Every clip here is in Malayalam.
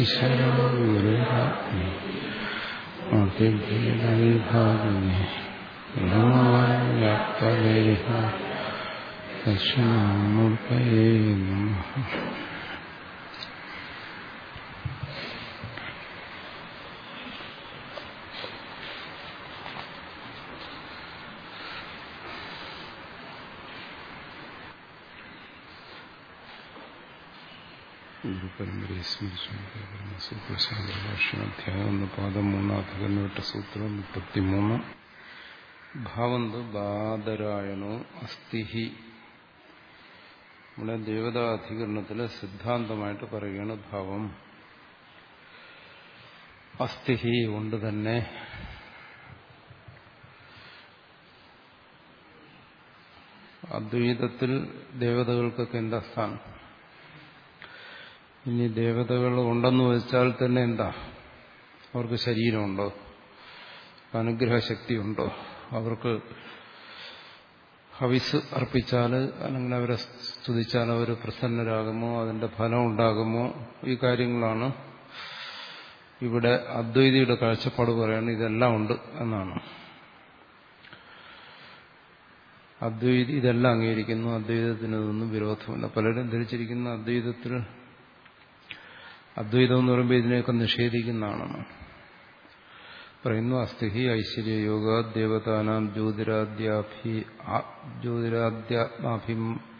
ഈശ്വരോ ഗുരുരാത്മ അതിഭേദവിഭാഗിനെ വ്യാപ്തദേഹ ദക്ഷിണാമൂർത്തയേ നമഃ ഗുരുപരമ്പരയെ സ്മരിച്ചുകൊണ്ട് സൂത്രശാസ്ത്രാധ്യായം ഒന്ന് പാദം മൂന്നാധികരണപ്പെട്ട സൂത്രം മുപ്പത്തിമൂന്ന് ഭാവന്ത് ബാദരായണോ അസ്ഥിഹി നമ്മുടെ ദേവതാധികരണത്തിലെ സിദ്ധാന്തമായിട്ട് പറയുകയാണ് ഭാവം അസ്ഥിഹി കൊണ്ട് തന്നെ അദ്വൈതത്തിൽ ദേവതകൾക്കൊക്കെ എന്താ സ്ഥാനം ഇനി ദേവതകൾ ഉണ്ടെന്ന് വെച്ചാൽ തന്നെ എന്താ അവർക്ക് ശരീരമുണ്ടോ അനുഗ്രഹശക്തി ഉണ്ടോ അവർക്ക് ഹവിസ് അർപ്പിച്ചാൽ അല്ലെങ്കിൽ അവരെ സ്തുതിച്ചാൽ അവർ പ്രസന്നരാകുമോ അതിന്റെ ഫലം ഉണ്ടാകുമോ ഈ കാര്യങ്ങളാണ് ഇവിടെ അദ്വൈതിയുടെ കാഴ്ചപ്പാട് പറയുന്നത് ഇതെല്ലാം ഉണ്ട് എന്നാണ് അദ്വൈതി ഇതെല്ലാം അംഗീകരിക്കുന്നു അദ്വൈതത്തിന് ഇതൊന്നും വിരോധമില്ല പലരും ധരിച്ചിരിക്കുന്ന അദ്വൈതത്തിൽ അദ്വൈതം എന്ന് പറയുമ്പോൾ ഇതിനെയൊക്കെ നിഷേധിക്കുന്നതാണെന്ന് പറയുന്നു അസ്ഥിഹി ഐശ്വര്യയോഗ ദേവതാനാം ജ്യോതിരാദ്യാഭി ജ്യോതിരാദ്യാത്മാഭിം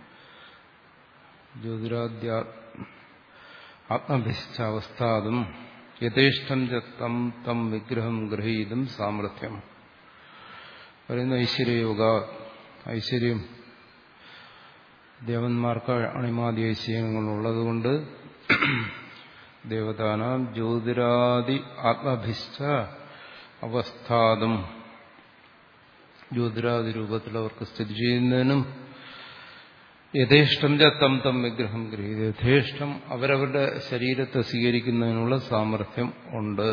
ജ്യോതിരാദ്യാ ആത്മഭിഷ്ടാവസ്ഥാതും യഥേഷ്ടം തം തം വിഗ്രഹം ഗ്രഹീതും സാമർഥ്യം പറയുന്നു ഐശ്വര്യയോഗ ഐശ്വര്യം ദേവന്മാർക്ക് അണിമാതി ഐശ്വര്യങ്ങളുള്ളതുകൊണ്ട് ദേവതാനാം ജ്യോതിരാദി ആത്മഭിഷ്ട അവസ്ഥാതും ജ്യോതിരാദി രൂപത്തിൽ അവർക്ക് സ്ഥിതി ചെയ്യുന്നതിനും യഥേഷ്ടം തം തം വിഗ്രഹം ഗ്രഹീത യഥേഷ്ടം അവരവരുടെ ശരീരത്തെ സ്വീകരിക്കുന്നതിനുള്ള സാമർഥ്യം ഉണ്ട്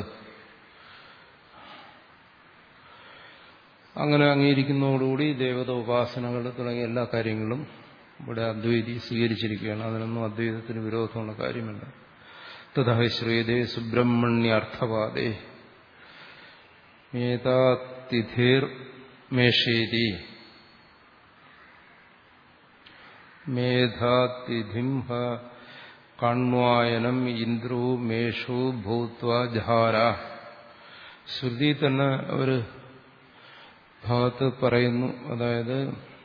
അങ്ങനെ അംഗീകരിക്കുന്നതോടുകൂടി ദേവത ഉപാസനകൾ തുടങ്ങിയ എല്ലാ കാര്യങ്ങളും ഇവിടെ അദ്വൈതി സ്വീകരിച്ചിരിക്കുകയാണ് അതിനൊന്നും അദ്വൈതത്തിന് വിരോധമുള്ള കാര്യമല്ല തഥാ ശ്രേയതേ സുബ്രഹ്മണ്യാർത്ഥവാദേ മേതാതിഥേർ മേഷേതി മേധാതിഥിംഹ കണ്വായനം ഇന്ദ്രോ മേഷോ ഭൂത്വ ജഹാര ശ്രുതി തന്നെ ഒരു ഭാഗത്ത് പറയുന്നു അതായത്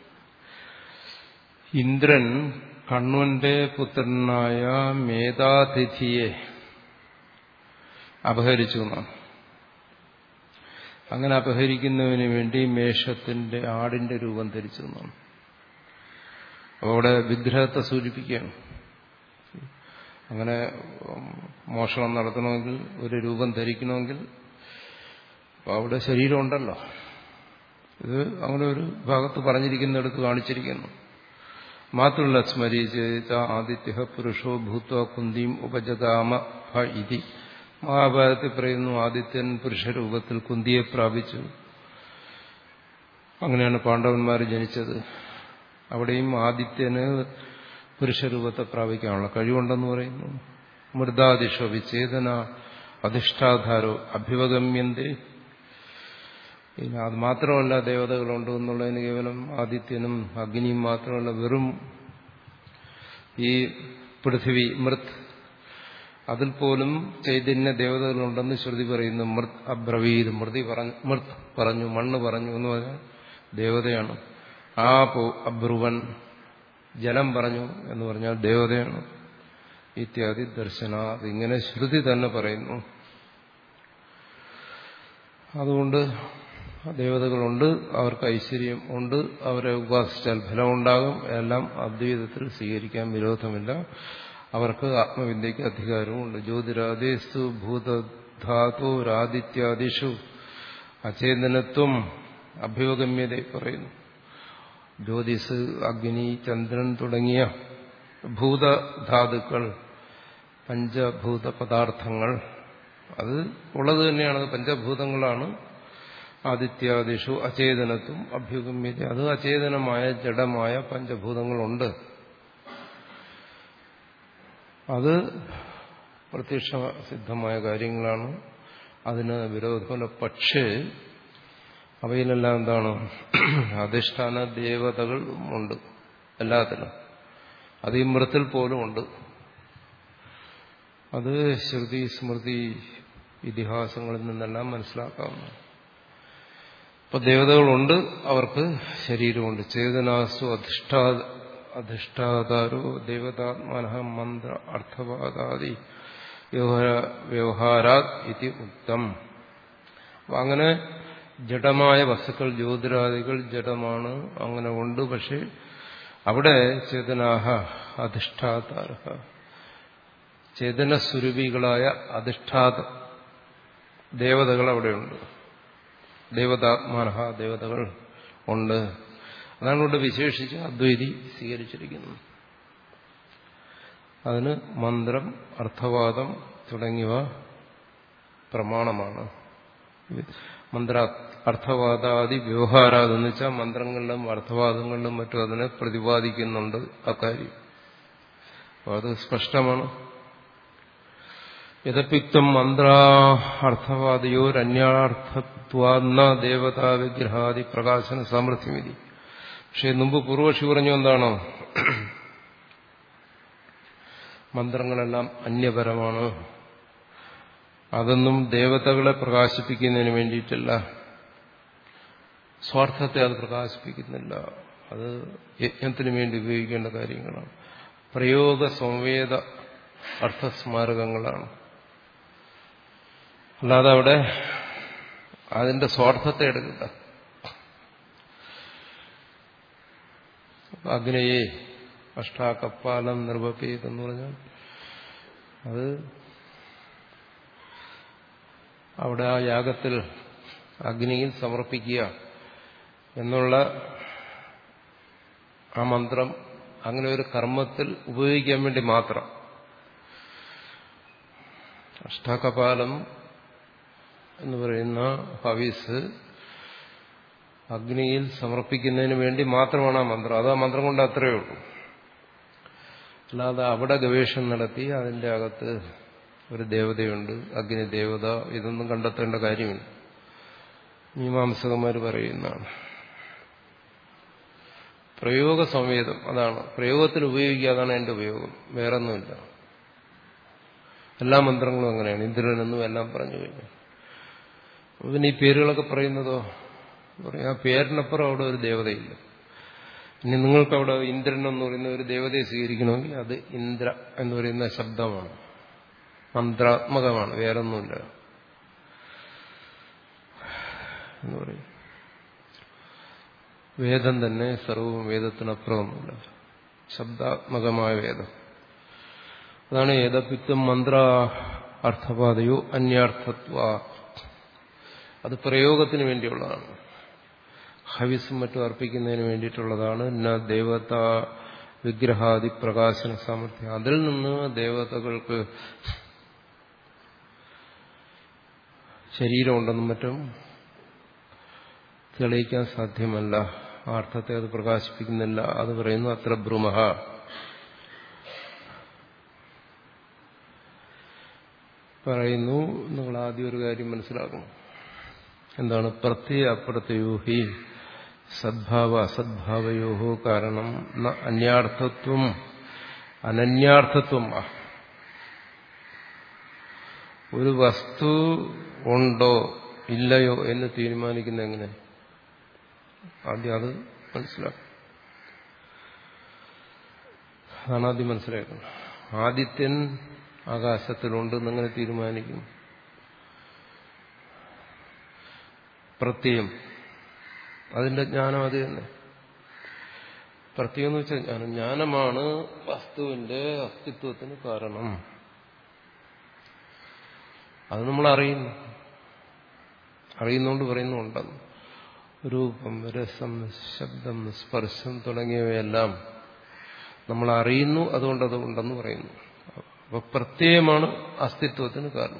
ഇന്ദ്രൻ കണ്വന്റെ പുത്രനായ മേധാതിഥിയെ അപഹരിച്ചു എന്നാണ് അങ്ങനെ അപഹരിക്കുന്നതിന് വേണ്ടി മേഷത്തിന്റെ ആടിന്റെ രൂപം ധരിച്ചു എന്നാണ് അവിടെ വിഗ്രഹത്തെ സൂചിപ്പിക്കുകയാണ് അങ്ങനെ മോഷണം നടത്തണമെങ്കിൽ ഒരു രൂപം ധരിക്കണമെങ്കിൽ അവിടെ ശരീരമുണ്ടല്ലോ ഇത് അങ്ങനെ ഒരു ഭാഗത്ത് പറഞ്ഞിരിക്കുന്നിടത്ത് കാണിച്ചിരിക്കുന്നു മാത്രമല്ല സ്മരിച്ച ആദിത്യ പുരുഷോ ഭൂത്വ കുന്തിയും ഉപജഗാമ ഇതി മഹാഭാരതത്തിൽ പറയുന്നു ആദിത്യൻ പുരുഷരൂപത്തിൽ കുന്തിയെ പ്രാപിച്ചു അങ്ങനെയാണ് പാണ്ഡവന്മാർ ജനിച്ചത് അവിടെയും ആദിത്യന് പുരുഷരൂപത്തെ പ്രാപിക്കാനുള്ള കഴിവുണ്ടെന്ന് പറയുന്നു മൃദാദിഷോ വിച്ഛേദന അധിഷ്ഠാധാരോ അഭ്യുപഗമ്യന്തേ പിന്നെ അത് മാത്രമല്ല ദേവതകളുണ്ട് എന്നുള്ളതിന് കേവലം ആദിത്യനും അഗ്നിയും മാത്രമല്ല വെറും ഈ പൃഥിവി മൃത് അതിൽ പോലും ചൈതന്യ ദേവതകളുണ്ടെന്ന് ശ്രുതി പറയുന്നു മൃത് അബ്രവീത് മൃതി പറഞ്ഞു മൃത് പറഞ്ഞു മണ്ണ് പറഞ്ഞു എന്ന് പറഞ്ഞാൽ ദേവതയാണ് ആ പോ അബ്രുവൻ ജലം പറഞ്ഞു എന്ന് പറഞ്ഞാൽ ദേവതയാണ് ഇത്യാദി ദർശന അതിങ്ങനെ ശ്രുതി തന്നെ പറയുന്നു അതുകൊണ്ട് ദേവതകളുണ്ട് അവർക്ക് ഐശ്വര്യം ഉണ്ട് അവരെ ഉപാസിച്ചാൽ ഫലമുണ്ടാകും എല്ലാം അദ്വൈതത്തിൽ സ്വീകരിക്കാൻ വിരോധമില്ല അവർക്ക് ആത്മവിദ്യയ്ക്ക് അധികാരവുമുണ്ട് ജ്യോതിരാദേസ്തു ഭൂതധാതുരാദിത്യാദിഷു അചേതനത്വം അഭ്യുഗമ്യത പറയുന്നു ജ്യോതിസ് അഗ്നി ചന്ദ്രൻ തുടങ്ങിയ ഭൂതധാതുക്കൾ പഞ്ചഭൂത പദാർത്ഥങ്ങൾ അത് ഉള്ളത് തന്നെയാണ് പഞ്ചഭൂതങ്ങളാണ് ആദിത്യാദിഷു അചേതനത്വം അഭ്യുഗമ്യത അത് അചേതനമായ ജഡമായ പഞ്ചഭൂതങ്ങളുണ്ട് അത് പ്രത്യക്ഷ സിദ്ധമായ കാര്യങ്ങളാണ് അതിന് വിരോധമല്ല പക്ഷേ അവയിലെല്ലാം എന്താണ് അധിഷ്ഠാന ദേവതകൾ ഉണ്ട് എല്ലാത്തിനും അത് ഈ മൃത്തിൽ പോലും ഉണ്ട് അത് ശ്രുതി സ്മൃതി ഇതിഹാസങ്ങളിൽ നിന്നെല്ലാം മനസ്സിലാക്കാവുന്നു ഇപ്പൊ ദേവതകളുണ്ട് അവർക്ക് ശരീരമുണ്ട് ചേതനാസു അധിഷ്ഠാ അധിഷ്ഠാതാരോ ദേവതാത്മന മന്ത്ര അർത്ഥവാദാദി വ്യവഹാരാത് ഇതി ഉക്തം അപ്പൊ അങ്ങനെ ജഡമായ വസ്തുക്കൾ ജ്യോതിരാദികൾ ജഡമാണ് അങ്ങനെ ഉണ്ട് പക്ഷെ അവിടെ ചേതനാഹ അധിഷ്ഠാതാര ചേതനസ്വരൂപികളായ അധിഷ്ഠാത ദേവതകൾ അവിടെയുണ്ട് ദേവതാത്മാന ദേവതകൾ ഉണ്ട് അതാണ് ഇവിടെ വിശേഷിച്ച് അദ്വൈതി സ്വീകരിച്ചിരിക്കുന്നത് അതിന് മന്ത്രം അർത്ഥവാദം തുടങ്ങിയവ പ്രമാണമാണ് മന്ത്ര അർത്ഥവാദാദി വ്യവഹാരാതെന്ന് വെച്ചാൽ മന്ത്രങ്ങളിലും അർത്ഥവാദങ്ങളിലും മറ്റും അതിനെ പ്രതിപാദിക്കുന്നുണ്ട് അക്കാര്യം അപ്പോൾ അത് സ്പഷ്ടമാണ് യഥപിക്തം മന്ത്രാർത്ഥവാദിയോരന്യാർത്ഥത്വാന്ന ദേവതാ വിഗ്രഹാദി പ്രകാശന സാമർഥ്യമിതി പക്ഷെ മുമ്പ് പൂർവക്ഷി പറഞ്ഞു എന്താണോ മന്ത്രങ്ങളെല്ലാം അന്യപരമാണ് അതൊന്നും ദേവതകളെ പ്രകാശിപ്പിക്കുന്നതിന് വേണ്ടിയിട്ടല്ല സ്വാർത്ഥത്തെ അത് പ്രകാശിപ്പിക്കുന്നില്ല അത് യജ്ഞത്തിന് വേണ്ടി ഉപയോഗിക്കേണ്ട കാര്യങ്ങളാണ് പ്രയോഗ സംവേദ അർത്ഥസ്മാരകങ്ങളാണ് അല്ലാതെ അവിടെ അതിന്റെ സ്വാർത്ഥത്തെ എടുക്കില്ല അഗ്നയെ അഷ്ടാകപ്പാലം നിർവപേതെന്ന് പറഞ്ഞാൽ അത് അവിടെ ആ യാഗത്തിൽ അഗ്നിയിൽ സമർപ്പിക്കുക എന്നുള്ള ആ മന്ത്രം അങ്ങനെ ഒരു കർമ്മത്തിൽ ഉപയോഗിക്കാൻ വേണ്ടി മാത്രം അഷ്ടാകപാലം എന്ന് പറയുന്ന ഹവീസ് അഗ്നിയിൽ സമർപ്പിക്കുന്നതിന് വേണ്ടി മാത്രമാണ് ആ മന്ത്രം അത് ആ മന്ത്രം കൊണ്ട് അത്രയേ ഉള്ളൂ അല്ലാതെ അവിടെ ഗവേഷണം നടത്തി അതിന്റെ അകത്ത് ഒരു ദേവതയുണ്ട് അഗ്നി ദേവത ഇതൊന്നും കണ്ടെത്തേണ്ട കാര്യമില്ല മീമാംസകന്മാർ പറയുന്നതാണ് പ്രയോഗ സംവേദം അതാണ് പ്രയോഗത്തിൽ ഉപയോഗിക്കുക അതാണ് എന്റെ ഉപയോഗം വേറൊന്നുമില്ല എല്ലാ മന്ത്രങ്ങളും അങ്ങനെയാണ് ഇന്ദ്രനെന്നും എല്ലാം പറഞ്ഞു കഴിഞ്ഞു പിന്നെ ഈ പേരുകളൊക്കെ പറയുന്നതോ ആ പേരിനപ്പുറം അവിടെ ഒരു ദേവതയില്ല ഇനി നിങ്ങൾക്ക് അവിടെ ഇന്ദ്രൻ എന്ന് പറയുന്ന ഒരു ദേവതയെ സ്വീകരിക്കണമെങ്കിൽ അത് ഇന്ദ്ര എന്ന് പറയുന്ന ശബ്ദമാണ് മന്ത്രാത്മകമാണ് വേറൊന്നുമില്ല എന്ന് പറയും വേദം തന്നെ സർവവും വേദത്തിനപ്പുറമൊന്നുമില്ല ശബ്ദാത്മകമായ വേദം അതാണ് ഏതപ്പിത്വം മന്ത്ര അർത്ഥപാതയോ അന്യാർത്ഥത്വ അത് പ്രയോഗത്തിന് വേണ്ടിയുള്ളതാണ് ഹവിസും മറ്റും അർപ്പിക്കുന്നതിന് വേണ്ടിയിട്ടുള്ളതാണ് ന ദേവത വിഗ്രഹാദി പ്രകാശന സാമർഥ്യം അതിൽ നിന്ന് ദേവതകൾക്ക് ശരീരമുണ്ടെന്നും മറ്റും തെളിയിക്കാൻ സാധ്യമല്ല ആ അർത്ഥത്തെ അത് പ്രകാശിപ്പിക്കുന്നില്ല അത് പറയുന്നു അത്ര ഭ്രൂമഹ പറയുന്നു നിങ്ങൾ ആദ്യം ഒരു കാര്യം മനസ്സിലാക്കണം എന്താണ് പ്രത്യയ അപ്രത്യൂഹി സദ്ഭാവ അസദ്ഭാവയോ കാരണം അന്യാർത്ഥത്വം അനന്യാർത്ഥത്വം ഒരു വസ്തു ഉണ്ടോ ഇല്ലയോ എന്ന് തീരുമാനിക്കുന്ന എങ്ങനെ ആദ്യം അത് മനസ്സിലാക്കും അതാണ് ആദ്യം മനസ്സിലാക്കുന്നത് ആദിത്യൻ ആകാശത്തിലുണ്ട് എന്നങ്ങനെ തീരുമാനിക്കും പ്രത്യയം അതിന്റെ ജ്ഞാനം അത് തന്നെ പ്രത്യേകം എന്ന് വെച്ചാൽ ജ്ഞാനം ജ്ഞാനമാണ് വസ്തുവിന്റെ അസ്തിത്വത്തിന് കാരണം അത് നമ്മൾ അറിയുന്നു അറിയുന്നോണ്ട് പറയുന്നുണ്ടെന്ന് രൂപം രസം ശബ്ദം സ്പർശം തുടങ്ങിയവയെല്ലാം നമ്മൾ അറിയുന്നു അതുകൊണ്ട് അത് ഉണ്ടെന്ന് പറയുന്നു അപ്പൊ പ്രത്യയമാണ് അസ്തിത്വത്തിന് കാരണം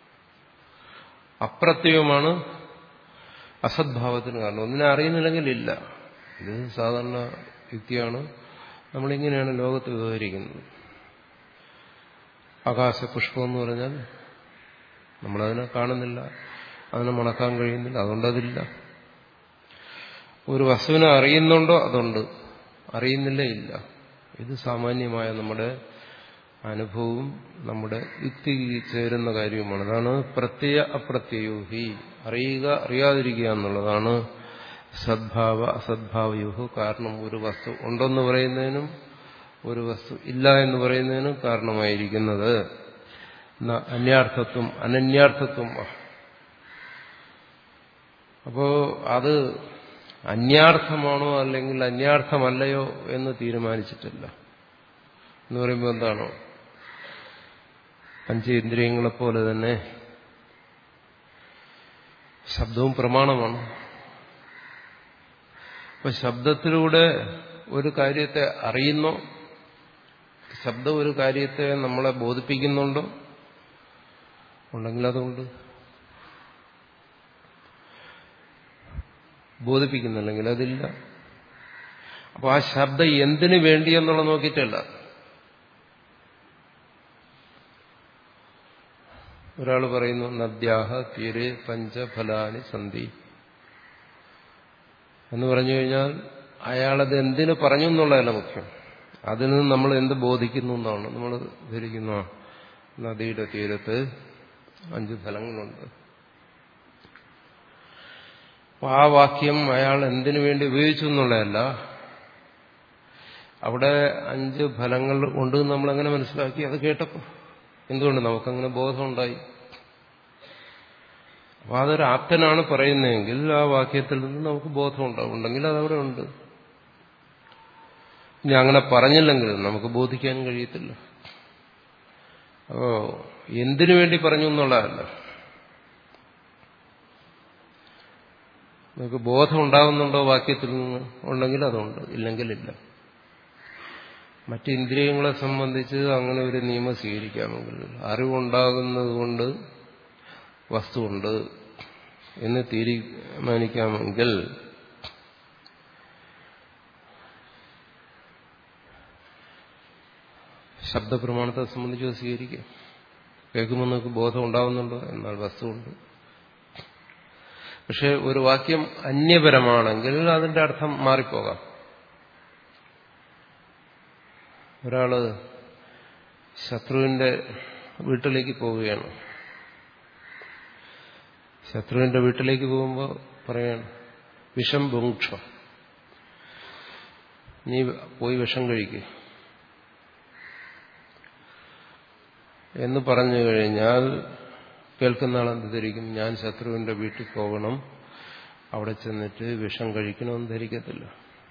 അപ്രത്യയമാണ് അസദ്ഭാവത്തിന് കാരണം ഒന്നിനെ അറിയുന്നില്ലെങ്കിൽ ഇല്ല ഇത് സാധാരണ യുക്തിയാണ് നമ്മളിങ്ങനെയാണ് ലോകത്ത് വ്യവഹരിക്കുന്നത് ആകാശപുഷ്പം എന്ന് പറഞ്ഞാൽ നമ്മളതിനെ കാണുന്നില്ല അതിനെ മണക്കാൻ കഴിയുന്നില്ല അതുകൊണ്ട് അതില്ല ഒരു വസ്തുവിനെ അറിയുന്നുണ്ടോ അതുണ്ട് അറിയുന്നില്ല ഇല്ല ഇത് സാമാന്യമായ നമ്മുടെ അനുഭവവും നമ്മുടെ യുക്തിക്ക് ചേരുന്ന കാര്യവുമാണ് അതാണ് പ്രത്യയ അപ്രത്യയൂഹി അറിയുക അറിയാതിരിക്കുക എന്നുള്ളതാണ് സദ്ഭാവ അസദ്ഭാവയൂഹു കാരണം ഒരു വസ്തു ഉണ്ടെന്ന് പറയുന്നതിനും ഒരു വസ്തു ഇല്ല എന്ന് പറയുന്നതിനും കാരണമായിരിക്കുന്നത് അന്യാർത്ഥത്വം അനന്യാർത്ഥത്വം അപ്പോ അത് അന്യാർത്ഥമാണോ അല്ലെങ്കിൽ അന്യാർത്ഥമല്ലയോ എന്ന് തീരുമാനിച്ചിട്ടില്ല എന്ന് പറയുമ്പോൾ എന്താണോ പഞ്ചേന്ദ്രിയങ്ങളെപ്പോലെ തന്നെ ശബ്ദവും പ്രമാണമാണ് അപ്പൊ ശബ്ദത്തിലൂടെ ഒരു കാര്യത്തെ അറിയുന്നോ ശബ്ദം ഒരു കാര്യത്തെ നമ്മളെ ബോധിപ്പിക്കുന്നുണ്ടോ ഉണ്ടെങ്കിൽ അതുകൊണ്ട് ബോധിപ്പിക്കുന്നില്ലെങ്കിൽ അതില്ല അപ്പൊ ആ ശബ്ദം എന്തിനു വേണ്ടി എന്നുള്ള നോക്കിയിട്ടല്ല ഒരാൾ പറയുന്നു നദ്യാഹ തീരെ പഞ്ചഫലാനി സന്ധി എന്ന് പറഞ്ഞു കഴിഞ്ഞാൽ അയാളത് എന്തിനു പറഞ്ഞു എന്നുള്ളതല്ല മുഖ്യം അതിൽ നിന്ന് നമ്മൾ എന്ത് ബോധിക്കുന്നു എന്നാണ് നമ്മൾ ധരിക്കുന്ന നദിയുടെ തീരത്ത് അഞ്ച് ഫലങ്ങളുണ്ട് ആ വാക്യം അയാൾ എന്തിനു വേണ്ടി ഉപയോഗിച്ചു എന്നുള്ളതല്ല അവിടെ അഞ്ച് ഫലങ്ങൾ ഉണ്ട് നമ്മളെങ്ങനെ മനസ്സിലാക്കി അത് കേട്ടപ്പോൾ എന്തുകൊണ്ട് നമുക്കങ്ങനെ ബോധമുണ്ടായി അപ്പൊ അതൊരു ആപ്തനാണ് പറയുന്നതെങ്കിൽ ആ വാക്യത്തിൽ നിന്ന് നമുക്ക് ബോധമുണ്ടാവും ഉണ്ടെങ്കിൽ അതവിടെ ഉണ്ട് ഇനി അങ്ങനെ പറഞ്ഞില്ലെങ്കിൽ നമുക്ക് ബോധിക്കാൻ കഴിയത്തില്ല അപ്പോ എന്തിനു വേണ്ടി പറഞ്ഞു എന്നുള്ളതല്ല നമുക്ക് ബോധം ഉണ്ടാകുന്നുണ്ടോ വാക്യത്തിൽ നിന്ന് ഉണ്ടെങ്കിൽ അതുണ്ട് ഇല്ലെങ്കിലില്ല മറ്റ് ഇന്ദ്രിയങ്ങളെ സംബന്ധിച്ച് അങ്ങനെ ഒരു നിയമം സ്വീകരിക്കാമെങ്കിൽ അറിവുണ്ടാകുന്നത് കൊണ്ട് വസ്തുവുണ്ട് എന്ന് തീരുമാനിക്കാമെങ്കിൽ ശബ്ദപ്രമാണത്തെ സംബന്ധിച്ച് സ്വീകരിക്കാം കേൾക്കുമ്പോൾ നമുക്ക് ബോധം ഉണ്ടാകുന്നുണ്ടോ എന്നാൽ വസ്തുവുണ്ട് പക്ഷെ ഒരു വാക്യം അന്യപരമാണെങ്കിൽ അതിന്റെ അർത്ഥം മാറിപ്പോകാം ഒരാള് ശത്രുവിന്റെ വീട്ടിലേക്ക് പോവുകയാണ് ശത്രുവിന്റെ വീട്ടിലേക്ക് പോകുമ്പോൾ പറയാണ് വിഷം ഭുങ്ക്ഷ നീ പോയി വിഷം കഴിക്കുക എന്ന് പറഞ്ഞു കഴിഞ്ഞാൽ കേൾക്കുന്ന ആളെന്ത് ധരിക്കും ഞാൻ ശത്രുവിന്റെ വീട്ടിൽ പോകണം അവിടെ ചെന്നിട്ട് വിഷം കഴിക്കണമെന്ന് ധരിക്കത്തില്ല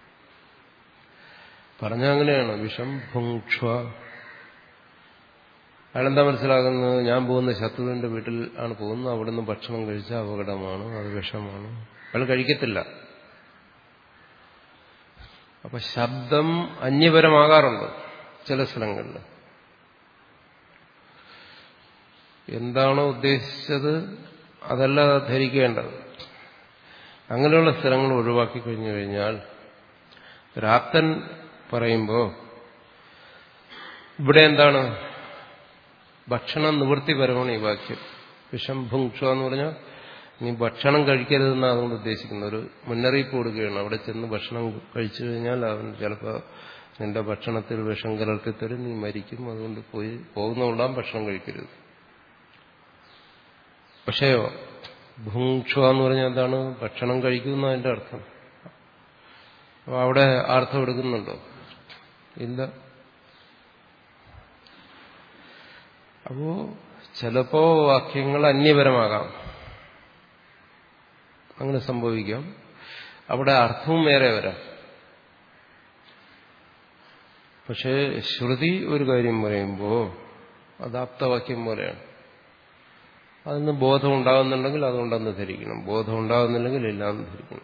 പറഞ്ഞ അങ്ങനെയാണ് വിഷം ഭുങ്ക്ഷ അയാളെന്താ മനസ്സിലാക്കുന്നത് ഞാൻ പോകുന്ന ശത്രുവിന്റെ വീട്ടിൽ ആണ് പോകുന്നത് അവിടുന്ന് ഭക്ഷണം കഴിച്ച അപകടമാണ് അത് വിഷമാണ് അയാൾ കഴിക്കത്തില്ല അപ്പൊ ശബ്ദം അന്യപരമാകാറുണ്ട് ചില സ്ഥലങ്ങളിൽ എന്താണോ ഉദ്ദേശിച്ചത് അതല്ല ധരിക്കേണ്ടത് അങ്ങനെയുള്ള സ്ഥലങ്ങൾ ഒഴിവാക്കി കഴിഞ്ഞു കഴിഞ്ഞാൽ രാപ്തൻ പറയുമ്പോൾ ഇവിടെ എന്താണ് ഭക്ഷണം നിവൃത്തിപരമാണ് ഈ വാക്യം വിഷം ഭുങ്ക്ഷ എന്ന് പറഞ്ഞാൽ നീ ഭക്ഷണം കഴിക്കരുതെന്ന് അതുകൊണ്ട് ഉദ്ദേശിക്കുന്ന ഒരു മുന്നറിയിപ്പ് കൊടുക്കുകയാണ് അവിടെ ചെന്ന് ഭക്ഷണം കഴിച്ചു കഴിഞ്ഞാൽ അവൻ ചിലപ്പോൾ നിന്റെ ഭക്ഷണത്തിൽ വിഷം കലർത്തി തരും നീ മരിക്കും അതുകൊണ്ട് പോയി പോകുന്നതുകൊണ്ടാം ഭക്ഷണം കഴിക്കരുത് പക്ഷേ ഭുങ്ക്ഷ എന്ന് പറഞ്ഞാൽ എന്താണ് ഭക്ഷണം കഴിക്കുന്ന അതിന്റെ അർത്ഥം അപ്പൊ അവിടെ അർത്ഥം എടുക്കുന്നുണ്ടോ ഇല്ല അപ്പോ ചിലപ്പോ വാക്യങ്ങൾ അന്യപരമാകാം അങ്ങനെ സംഭവിക്കാം അവിടെ അർത്ഥവും വേറെ വരാം പക്ഷേ ശ്രുതി ഒരു കാര്യം പറയുമ്പോൾ അത് ആപ്തവാക്യം പോലെയാണ് അതിന് ബോധം ഉണ്ടാകുന്നുണ്ടെങ്കിൽ അതുകൊണ്ടെന്ന് ധരിക്കണം ബോധം ഉണ്ടാകുന്നില്ലെങ്കിൽ ഇല്ലാന്ന് ധരിക്കണം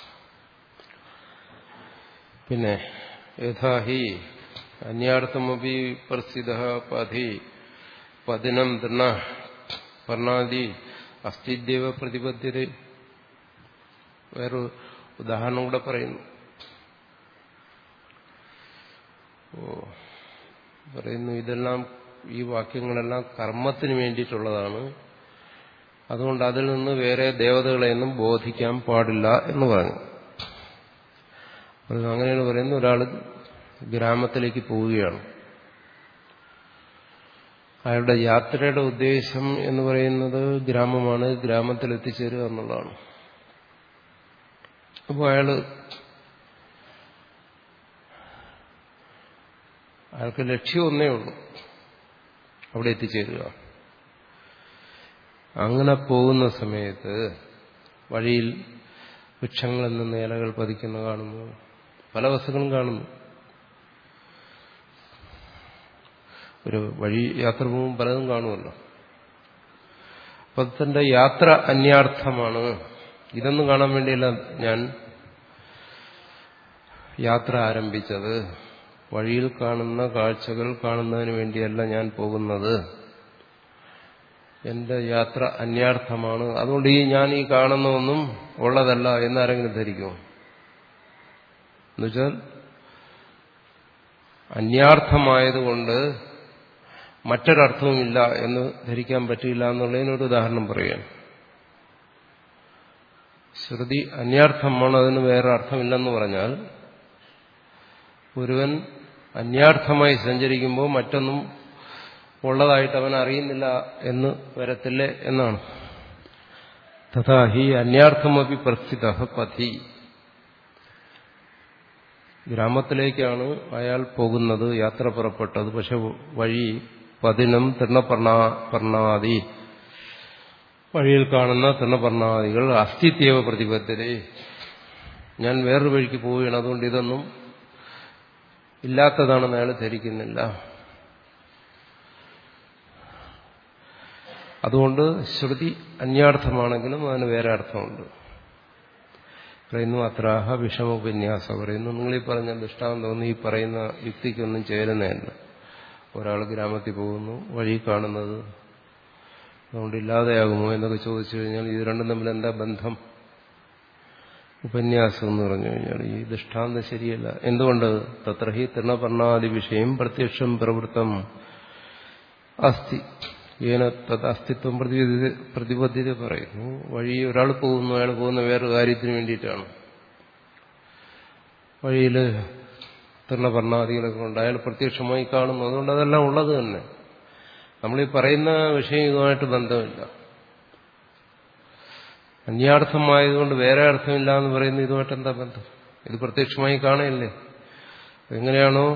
പിന്നെ യഥാഹി അന്യാർത്ഥമപി പ്രസിദ്ധ പതി പതിനം തൃണ വർണ്ണാദി അസ്ഥിദേവ പ്രതിപദ്ധ്യത വേറൊരു ഉദാഹരണം കൂടെ പറയുന്നു ഓ പറയുന്നു ഇതെല്ലാം ഈ വാക്യങ്ങളെല്ലാം കർമ്മത്തിന് വേണ്ടിയിട്ടുള്ളതാണ് അതുകൊണ്ട് അതിൽ നിന്ന് വേറെ ദേവതകളെയൊന്നും ബോധിക്കാൻ പാടില്ല എന്ന് പറഞ്ഞു അങ്ങനെയാണ് പറയുന്നത് ഒരാൾ ഗ്രാമത്തിലേക്ക് പോവുകയാണ് അയാളുടെ യാത്രയുടെ ഉദ്ദേശം എന്ന് പറയുന്നത് ഗ്രാമമാണ് ഗ്രാമത്തിൽ എത്തിച്ചേരുക എന്നുള്ളതാണ് അപ്പോൾ അയാള് അയാൾക്ക് ലക്ഷ്യം ഒന്നേ ഉള്ളൂ അവിടെ എത്തിച്ചേരുക അങ്ങനെ പോകുന്ന സമയത്ത് വഴിയിൽ വൃക്ഷങ്ങളിൽ നിന്ന് ഇലകൾ പതിക്കുന്ന കാണുന്നു പല വസ്തുക്കളും കാണുന്നു ഒരു വഴി യാത്ര പോകുമ്പോൾ പലതും കാണുമല്ലോ അപ്പൊ തന്റെ യാത്ര അന്യാർത്ഥമാണ് ഇതൊന്നും കാണാൻ വേണ്ടിയല്ല ഞാൻ യാത്ര ആരംഭിച്ചത് വഴിയിൽ കാണുന്ന കാഴ്ചകൾ കാണുന്നതിന് വേണ്ടിയല്ല ഞാൻ പോകുന്നത് എന്റെ യാത്ര അന്യാർത്ഥമാണ് അതുകൊണ്ട് ഈ ഞാൻ ഈ കാണുന്നതൊന്നും ഉള്ളതല്ല എന്നാരെങ്കിലും ധരിക്കുമോ എന്നുവെച്ചാൽ അന്യാർത്ഥമായതുകൊണ്ട് മറ്റൊരർത്ഥവുമില്ല എന്ന് ധരിക്കാൻ പറ്റില്ല എന്നുള്ളതിനൊരു ഉദാഹരണം പറയുകയാണ് ശ്രുതി അന്യാർത്ഥമാണ് അതിന് വേറെ അർത്ഥമില്ലെന്ന് പറഞ്ഞാൽ ഒരുവൻ അന്യാർത്ഥമായി സഞ്ചരിക്കുമ്പോൾ മറ്റൊന്നും ഉള്ളതായിട്ട് അവൻ അറിയുന്നില്ല എന്ന് വരത്തില്ലേ എന്നാണ് തഥാ ഹി അന്യാർത്ഥമപി പ്രസ്ഥിത പഥി ഗ്രാമത്തിലേക്കാണ് അയാൾ പോകുന്നത് യാത്ര പുറപ്പെട്ടത് പക്ഷെ വഴി പതിനം തൃണപർണാദി വഴിയിൽ കാണുന്ന തൃണപർണാദികൾ അസ്ഥിത്യേവ പ്രതിബദ്ധത ഞാൻ വേറൊരു വഴിക്ക് പോവുകയാണ് അതുകൊണ്ട് ഇതൊന്നും ഇല്ലാത്തതാണെന്ന് അയാൾ ധരിക്കുന്നില്ല അതുകൊണ്ട് ശ്രുതി അന്യാർത്ഥമാണെങ്കിലും അതിന് വേറെ അർത്ഥമുണ്ട് പറയുന്നു അത്രാഹ വിഷമോപന്യാസ പറയുന്നു നിങ്ങളീ പറഞ്ഞ ദൃഷ്ടാന്തമൊന്നും ഈ പറയുന്ന യുക്തിക്കൊന്നും ചേരുന്നതല്ല ഒരാൾ ഗ്രാമത്തിൽ പോകുന്നു വഴി കാണുന്നത് അതുകൊണ്ട് ഇല്ലാതെയാകുമോ എന്നൊക്കെ ചോദിച്ചു കഴിഞ്ഞാൽ ഇത് രണ്ടും തമ്മിൽ എന്താ ബന്ധം ഉപന്യാസം എന്ന് പറഞ്ഞു കഴിഞ്ഞാൽ ഈ ദൃഷ്ടാന്തം ശരിയല്ല എന്തുകൊണ്ട് തത്ര ഹി തൃണപർണാദി വിഷയം പ്രത്യക്ഷം പ്രവൃത്തം അസ്ഥി ഏന തത് അസ്തിത്വം പ്രതിബദ്ധത പറയുന്നു വഴി ഒരാൾ പോകുന്നു അയാൾ പോകുന്ന വേറൊരു കാര്യത്തിന് വേണ്ടിയിട്ടാണ് വഴിയിൽ തൃണപർണാദികളൊക്കെ ഉണ്ട് അയാൾ പ്രത്യക്ഷമായി കാണുന്നു അതുകൊണ്ട് അതെല്ലാം ഉള്ളത് തന്നെ നമ്മളീ പറയുന്ന വിഷയം ഇതുമായിട്ട് ബന്ധമില്ല അന്യാർത്ഥമായതുകൊണ്ട് വേറെ അർത്ഥമില്ല എന്ന് പറയുന്നത് ഇതുമായിട്ട് എന്താ ബന്ധം ഇത് പ്രത്യക്ഷമായി കാണുകയല്ലേ എങ്ങനെയാണോ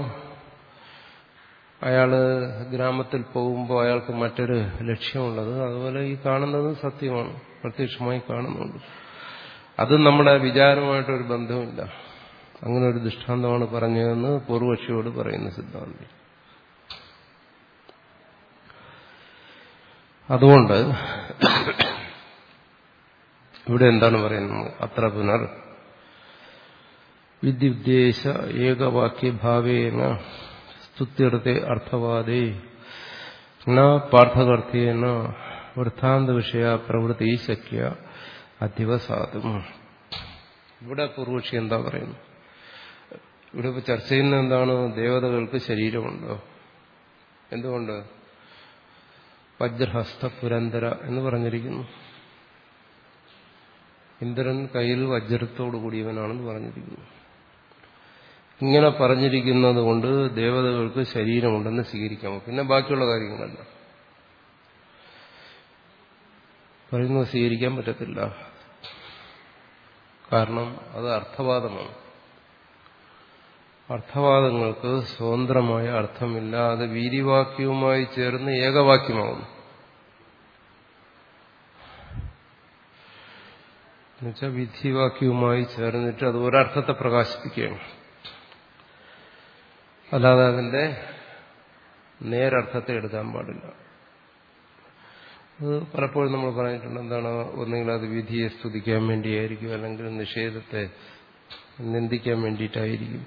അയാള് ഗ്രാമത്തിൽ പോകുമ്പോൾ അയാൾക്ക് മറ്റൊരു ലക്ഷ്യമുള്ളത് അതുപോലെ ഈ കാണുന്നത് സത്യമാണ് പ്രത്യക്ഷമായി കാണുന്നുണ്ട് അത് നമ്മുടെ വിചാരമായിട്ടൊരു ബന്ധമില്ല അങ്ങനെ ഒരു ദൃഷ്ടാന്തമാണ് പറഞ്ഞതെന്ന് പൂർവക്ഷിയോട് പറയുന്ന സിദ്ധാന്തി അതുകൊണ്ട് ഇവിടെ എന്താണ് പറയുന്നത് അത്ര പുനർ വിദ്യുദ്ദേശ ഏകവാക്യഭാവേന സ്തുത്യർത്ഥേ അർത്ഥവാദേ ന പാർത്ഥകർത്ഥ്യേന വൃത്താന്ത വിഷയ പ്രവൃത്തി ശക്യ അധിവസാദും ഇവിടെ പൂർവക്ഷി എന്താ പറയുന്നത് ഇവിടെ ഇപ്പോൾ ചർച്ച ചെയ്യുന്ന എന്താണ് ദേവതകൾക്ക് ശരീരമുണ്ടോ എന്തുകൊണ്ട് വജ്രഹസ്ത പുരന്തര എന്ന് പറഞ്ഞിരിക്കുന്നു ഇന്ദ്രൻ കയ്യിൽ വജ്രത്തോടു കൂടിയവനാണെന്ന് പറഞ്ഞിരിക്കുന്നു ഇങ്ങനെ പറഞ്ഞിരിക്കുന്നത് കൊണ്ട് ദേവതകൾക്ക് ശരീരമുണ്ടെന്ന് സ്വീകരിക്കാമോ പിന്നെ ബാക്കിയുള്ള കാര്യങ്ങളല്ല പറയുന്നത് സ്വീകരിക്കാൻ പറ്റത്തില്ല കാരണം അത് അർത്ഥവാദമാണ് അർത്ഥവാദങ്ങൾക്ക് സ്വതന്ത്രമായ അർത്ഥമില്ല അത് വീതിവാക്യവുമായി ചേർന്ന് ഏകവാക്യമാകുന്നു എന്നുവെച്ചാൽ വിധിവാക്യവുമായി ചേർന്നിട്ട് അത് ഒരർത്ഥത്തെ പ്രകാശിപ്പിക്കുകയാണ് അല്ലാതെ അതിന്റെ നേരർത്ഥത്തെ എടുക്കാൻ പാടില്ല അത് പലപ്പോഴും നമ്മൾ പറഞ്ഞിട്ടുണ്ട് എന്താണ് ഒന്നുകിൽ അത് വിധിയെ സ്തുതിക്കാൻ വേണ്ടിയായിരിക്കും അല്ലെങ്കിൽ നിഷേധത്തെ നിന്ദിക്കാൻ വേണ്ടിയിട്ടായിരിക്കും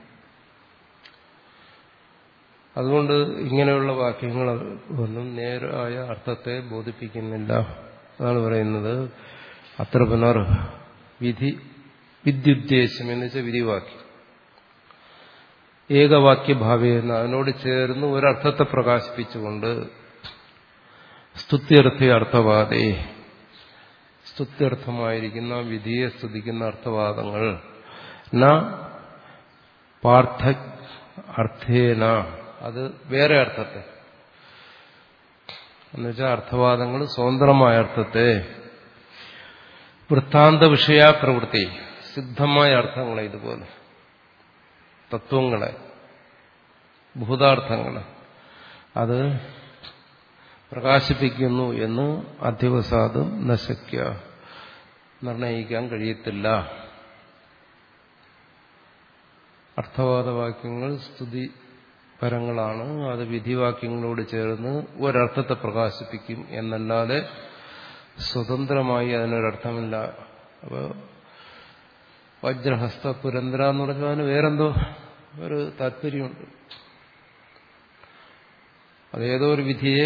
അതുകൊണ്ട് ഇങ്ങനെയുള്ള വാക്യങ്ങൾ ഒന്നും നേരായ അർത്ഥത്തെ ബോധിപ്പിക്കുന്നില്ല അതാണ് പറയുന്നത് അത്ര പുനർ വിധി വിദ്യുദ്ദേശം എന്ന് വെച്ചാൽ വിധിവാക്യം ഏകവാക്യഭാവേന അതിനോട് ചേർന്ന് ഒരർത്ഥത്തെ പ്രകാശിപ്പിച്ചുകൊണ്ട് സ്തുത്യർത്ഥ അർത്ഥവാദേ സ്തുത്യർത്ഥമായിരിക്കുന്ന വിധിയെ സ്തുതിക്കുന്ന അർത്ഥവാദങ്ങൾ ന പാർത്ഥ അർത്ഥേന അത് വേറെ അർത്ഥത്തെ എന്നുവെച്ചാൽ അർത്ഥവാദങ്ങൾ സ്വതന്ത്രമായ അർത്ഥത്തെ വൃത്താന്ത വിഷയ പ്രവൃത്തി സിദ്ധമായ അർത്ഥങ്ങളെ ഇതുപോലെ തത്വങ്ങളെ ഭൂതാർത്ഥങ്ങളെ അത് പ്രകാശിപ്പിക്കുന്നു എന്ന് അധ്യവസാദം നശയ്ക്ക നിർണയിക്കാൻ കഴിയത്തില്ല അർത്ഥവാദവാക്യങ്ങൾ സ്തുതി പരങ്ങളാണ് അത് വിധിവാക്യങ്ങളോട് ചേർന്ന് ഒരർത്ഥത്തെ പ്രകാശിപ്പിക്കും എന്നല്ലാതെ സ്വതന്ത്രമായി അതിനൊരർത്ഥമില്ല അപ്പോൾ വജ്രഹസ്ത പുരന്തര എന്ന് പറഞ്ഞാൽ അതിന് വേറെന്തോ ഒരു താല്പര്യമുണ്ട് അതേതോ ഒരു വിധിയെ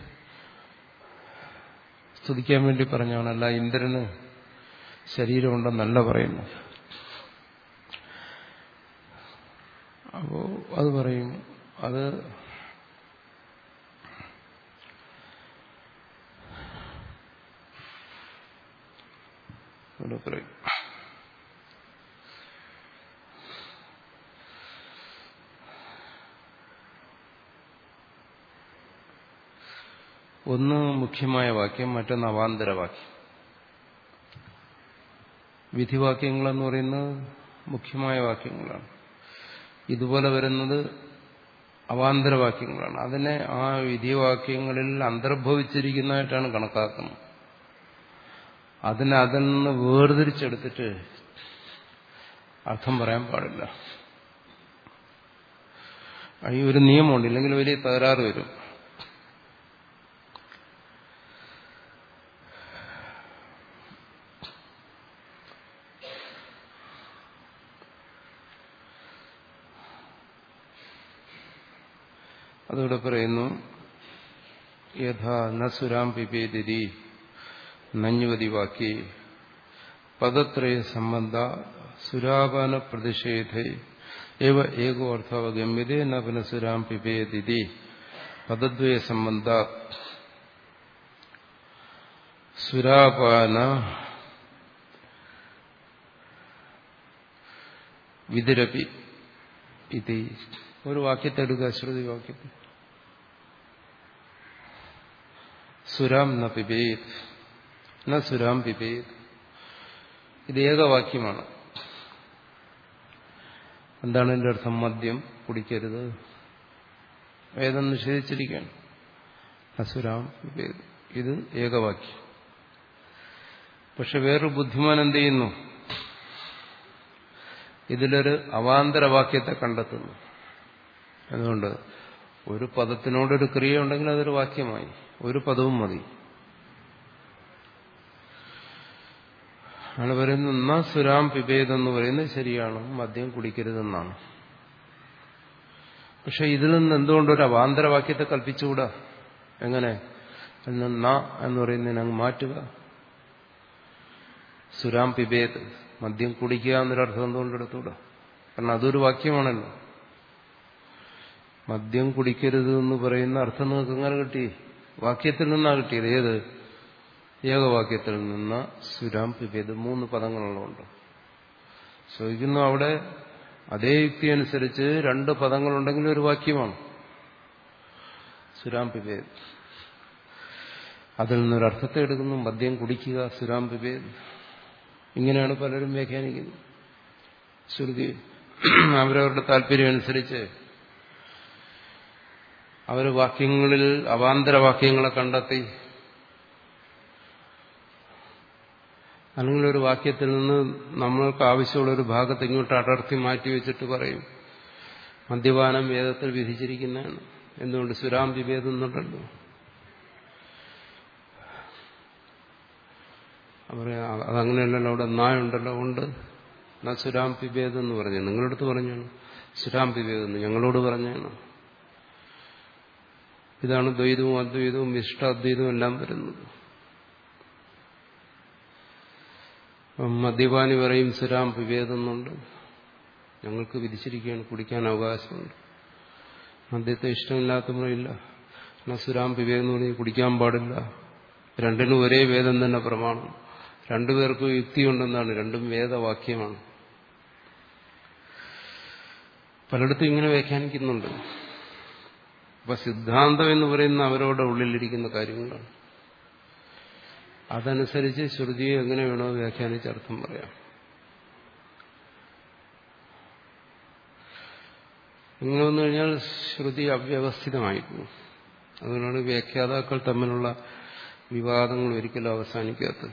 സ്തുതിക്കാൻ വേണ്ടി പറഞ്ഞാണ് അല്ല ഇന്ദ്രന് ശരീരമുണ്ടെന്നല്ല പറയുന്നു അപ്പോ അത് പറയും അത് ഇവിടെ പറയും ഒന്ന് മുഖ്യമായ വാക്യം മറ്റൊന്ന് അവാന്തര വാക്യം വിധിവാക്യങ്ങളെന്ന് പറയുന്നത് മുഖ്യമായ വാക്യങ്ങളാണ് ഇതുപോലെ വരുന്നത് അവാന്തരവാക്യങ്ങളാണ് അതിനെ ആ വിധിവാക്യങ്ങളിൽ അന്തർഭവിച്ചിരിക്കുന്നതായിട്ടാണ് കണക്കാക്കുന്നത് അതിനെ അതിൽ നിന്ന് വേർതിരിച്ചെടുത്തിട്ട് അർത്ഥം പറയാൻ പാടില്ല ഈ ഒരു നിയമമുണ്ട് ഇല്ലെങ്കിൽ വലിയ തകരാറ് വരും അതിവിടെ പറയുന്നു യഥാ നസുരാം പിപേതിരി നഞ്ഞുവതി വാക്യേ പദത്രയ സംബന്ധ സുരാപാന പ്രതിഷേധ ഏവ ഏകോ അർത്ഥാവഗമ്യതേ ന പുനസുരാം പിപേതിരി പദദ്വയ സംബന്ധ സുരാപാന വിതിരപി ഇത് ഒരു വാക്യത്തെ എടുക്കുക ശ്രുതി വാക്യത്തെ സുരാം ന പിപേത് ന സുരാം പിപേത് ഇത് ഏകവാക്യമാണ് എന്താണ് എന്റെ അർത്ഥം മദ്യം കുടിക്കരുത് വേദം നിഷേധിച്ചിരിക്കുകയാണ് അസുരാം പിപേത് ഇത് ഏകവാക്യം പക്ഷെ വേറൊരു ബുദ്ധിമാൻ എന്ത് ചെയ്യുന്നു ഇതിലൊരു അവാന്തരവാക്യത്തെ കണ്ടെത്തുന്നു അതുകൊണ്ട് ഒരു പദത്തിനോടൊരു ക്രിയ ഉണ്ടെങ്കിൽ അതൊരു വാക്യമായി ഒരു പദവും മതി ആണ് പറയുന്നത് എന്നാ സുരാം പിബേദ് എന്ന് പറയുന്നത് ശരിയാണ് മദ്യം കുടിക്കരുതെന്നാണ് പക്ഷെ ഇതിൽ നിന്ന് എന്തുകൊണ്ടൊരു അവാന്തരവാക്യത്തെ കൽപ്പിച്ചുകൂടാ എങ്ങനെ ന എന്ന് പറയുന്നതിന് അങ്ങ് മാറ്റുക സുരാം പിബേദ് മദ്യം കുടിക്കുക എന്നൊരർത്ഥം എന്തുകൊണ്ടെടുത്തൂടാ കാരണം അതൊരു വാക്യമാണല്ലോ മദ്യം കുടിക്കരുത് എന്ന് പറയുന്ന അർത്ഥം നിങ്ങൾക്ക് എങ്ങനെ കിട്ടി വാക്യത്തിൽ നിന്നാ കിട്ടിയത് ഏത് ഏകവാക്യത്തിൽ നിന്ന് സുരാം പിപേത് മൂന്ന് പദങ്ങളുള്ളതുണ്ട് ചോദിക്കുന്നു അവിടെ അതേ യുക്തി അനുസരിച്ച് രണ്ട് പദങ്ങളുണ്ടെങ്കിൽ ഒരു വാക്യമാണ് സുരാം പിപേത് അതിൽ നിന്നൊരർത്ഥത്തെ എടുക്കുന്നു മദ്യം കുടിക്കുക സുരാം പിപേത് ഇങ്ങനെയാണ് പലരും വ്യാഖ്യാനിക്കുന്നത് ശ്രുതി അവരവരുടെ താല്പര്യം അനുസരിച്ച് അവർ വാക്യങ്ങളിൽ അവാന്തരവാക്യങ്ങളെ കണ്ടെത്തി അല്ലെങ്കിൽ ഒരു വാക്യത്തിൽ നിന്ന് നമ്മൾക്ക് ആവശ്യമുള്ള ഒരു ഭാഗത്ത് ഇങ്ങോട്ട് അടർത്തി മാറ്റി വെച്ചിട്ട് പറയും മദ്യപാനം വേദത്തിൽ വിധിച്ചിരിക്കുന്നതാണ് എന്തുകൊണ്ട് സുരാം വിഭേദം എന്നുണ്ടല്ലോ പറയാ അതങ്ങനെയല്ലല്ലോ അവിടെ നായുണ്ടല്ലോ ഉണ്ട് എന്നാ സുരാം പിഭേദം എന്ന് പറഞ്ഞു നിങ്ങളടുത്ത് പറഞ്ഞാണ് സുരാം പിഭേദം എന്ന് ഞങ്ങളോട് പറഞ്ഞാണ് ഇതാണ് ദ്വൈതവും അദ്വൈതവും ഇഷ്ടാദ്വൈതവും എല്ലാം വരുന്നത് മദ്യപാനി പറയും സുരാം പിഭേദം എന്നുണ്ട് ഞങ്ങൾക്ക് വിധിച്ചിരിക്കുകയാണ് കുടിക്കാൻ അവകാശമുണ്ട് മദ്യത്തെ ഇഷ്ടമില്ലാത്തവരില്ല എന്നാൽ സുരാം വിവേകം എന്ന് പറഞ്ഞ് കുടിക്കാൻ പാടില്ല രണ്ടിനും ഒരേ വേദം തന്നെ പ്രമാണം രണ്ടുപേർക്കും യുക്തിയുണ്ടെന്നാണ് രണ്ടും വേദവാക്യമാണ് പലയിടത്തും ഇങ്ങനെ വ്യാഖ്യാനിക്കുന്നുണ്ട് അപ്പൊ സിദ്ധാന്തം എന്ന് പറയുന്ന അവരുടെ ഉള്ളിലിരിക്കുന്ന കാര്യങ്ങളാണ് അതനുസരിച്ച് ശ്രുതിയെ എങ്ങനെ വേണോ വ്യാഖ്യാനിച്ച് അർത്ഥം പറയാം ഇങ്ങനെ വന്നു കഴിഞ്ഞാൽ ശ്രുതി അവ്യവസ്ഥിതമായി പോകും അതുകൊണ്ടാണ് വ്യാഖ്യാതാക്കൾ തമ്മിലുള്ള വിവാദങ്ങൾ ഒരിക്കലും അവസാനിക്കാത്തത്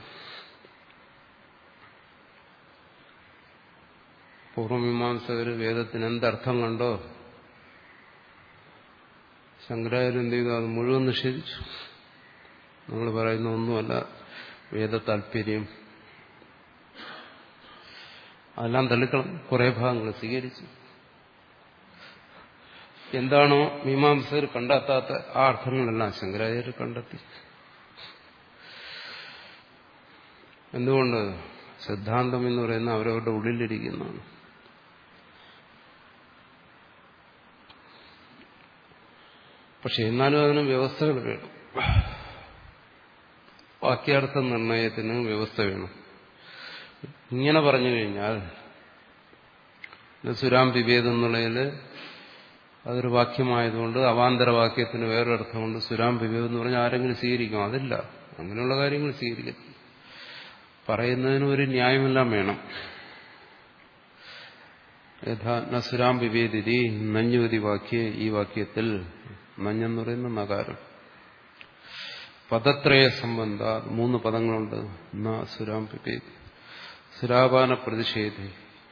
പൂർവമീമാംസകർ വേദത്തിന് എന്തർത്ഥം കണ്ടോ ശങ്കരാചാര്യ എന്ത് ചെയ്തു അത് മുഴുവൻ നിഷേധിച്ചു നമ്മൾ പറയുന്ന ഒന്നുമല്ല വേദ താല്പര്യം അതെല്ലാം തള്ളിക്കളും കുറെ ഭാഗങ്ങൾ സ്വീകരിച്ചു എന്താണോ മീമാംസകർ കണ്ടെത്താത്ത ആ അർത്ഥങ്ങളെല്ലാം ശങ്കരാചാര്യർ കണ്ടെത്തി എന്തുകൊണ്ട് സിദ്ധാന്തം എന്ന് പറയുന്ന അവരവരുടെ ഉള്ളിലിരിക്കുന്നതാണ് പക്ഷെ എന്നാലും അതിന് വ്യവസ്ഥകൾ വേണം വാക്യാർത്ഥ നിർണയത്തിന് വ്യവസ്ഥ വേണം ഇങ്ങനെ പറഞ്ഞു കഴിഞ്ഞാൽ സുരാം വിവേദം എന്നുള്ളതിൽ അതൊരു വാക്യമായതുകൊണ്ട് അവാന്തരവാക്യത്തിന് വേറൊരർത്ഥമുണ്ട് സുരാം വിവേകം എന്ന് പറഞ്ഞാൽ ആരെങ്കിലും സ്വീകരിക്കും അതില്ല അങ്ങനെയുള്ള കാര്യങ്ങൾ സ്വീകരിക്കത്തില്ല പറയുന്നതിന് ഒരു ന്യായമെല്ലാം വേണം യഥാ നസുരാം വിവേദിതി നഞ്ഞുവതി വാക്യ ഈ വാക്യത്തിൽ നഞ്ഞെന്ന് പറയുന്ന നകാരം പദത്രയ സംബന്ധ മൂന്ന് പദങ്ങളുണ്ട് ന സുരാം വിവേദി സുരാപാന പ്രതിഷേധി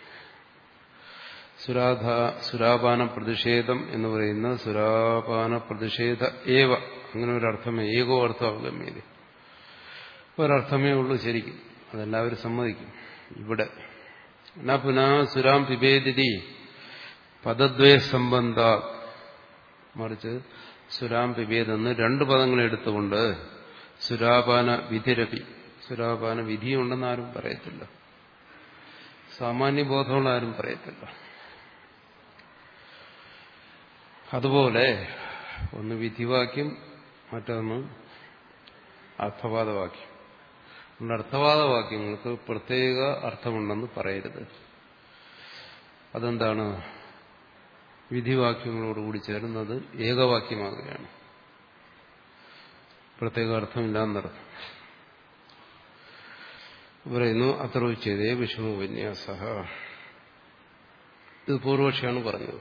സുരാധ സുരാപാന പ്രതിഷേധം എന്ന് പറയുന്ന സുരാപാന പ്രതിഷേധ ഏവ അങ്ങനെ ഒരർത്ഥമേ ഏകോ അർത്ഥം അവഗമ്യത ഒരർത്ഥമേ ഉള്ളൂ ശരിക്കും അതെല്ലാവരും സമ്മതിക്കും ഇവിടെ എന്നാ പുനഃ സുരാം പിബേദിതി പദദ്വയ സംബന്ധ മറിച്ച് സുരാം പിബേദെന്ന് രണ്ട് പദങ്ങൾ എടുത്തുകൊണ്ട് സുരാപാന വിധിരപി സുരാപാന വിധിയുണ്ടെന്ന് ആരും പറയത്തില്ല സാമാന്യ ബോധമുള്ള ആരും പറയത്തില്ല അതുപോലെ ഒന്ന് വിധിവാക്യം മറ്റൊന്ന് അർത്ഥവാദവാക്യം അതുകൊണ്ട് അർത്ഥവാദവാക്യങ്ങൾക്ക് പ്രത്യേക അർത്ഥമുണ്ടെന്ന് പറയരുത് അതെന്താണ് വിധിവാക്യങ്ങളോടുകൂടി ചേരുന്നത് ഏകവാക്യമാകുകയാണ് പ്രത്യേക അർത്ഥമില്ല എന്നർത്ഥം പറയുന്നു അത്ര ഉച്ചതേ വിഷമോപന്യാസ ഇത് പൂർവക്ഷിയാണ് പറഞ്ഞത്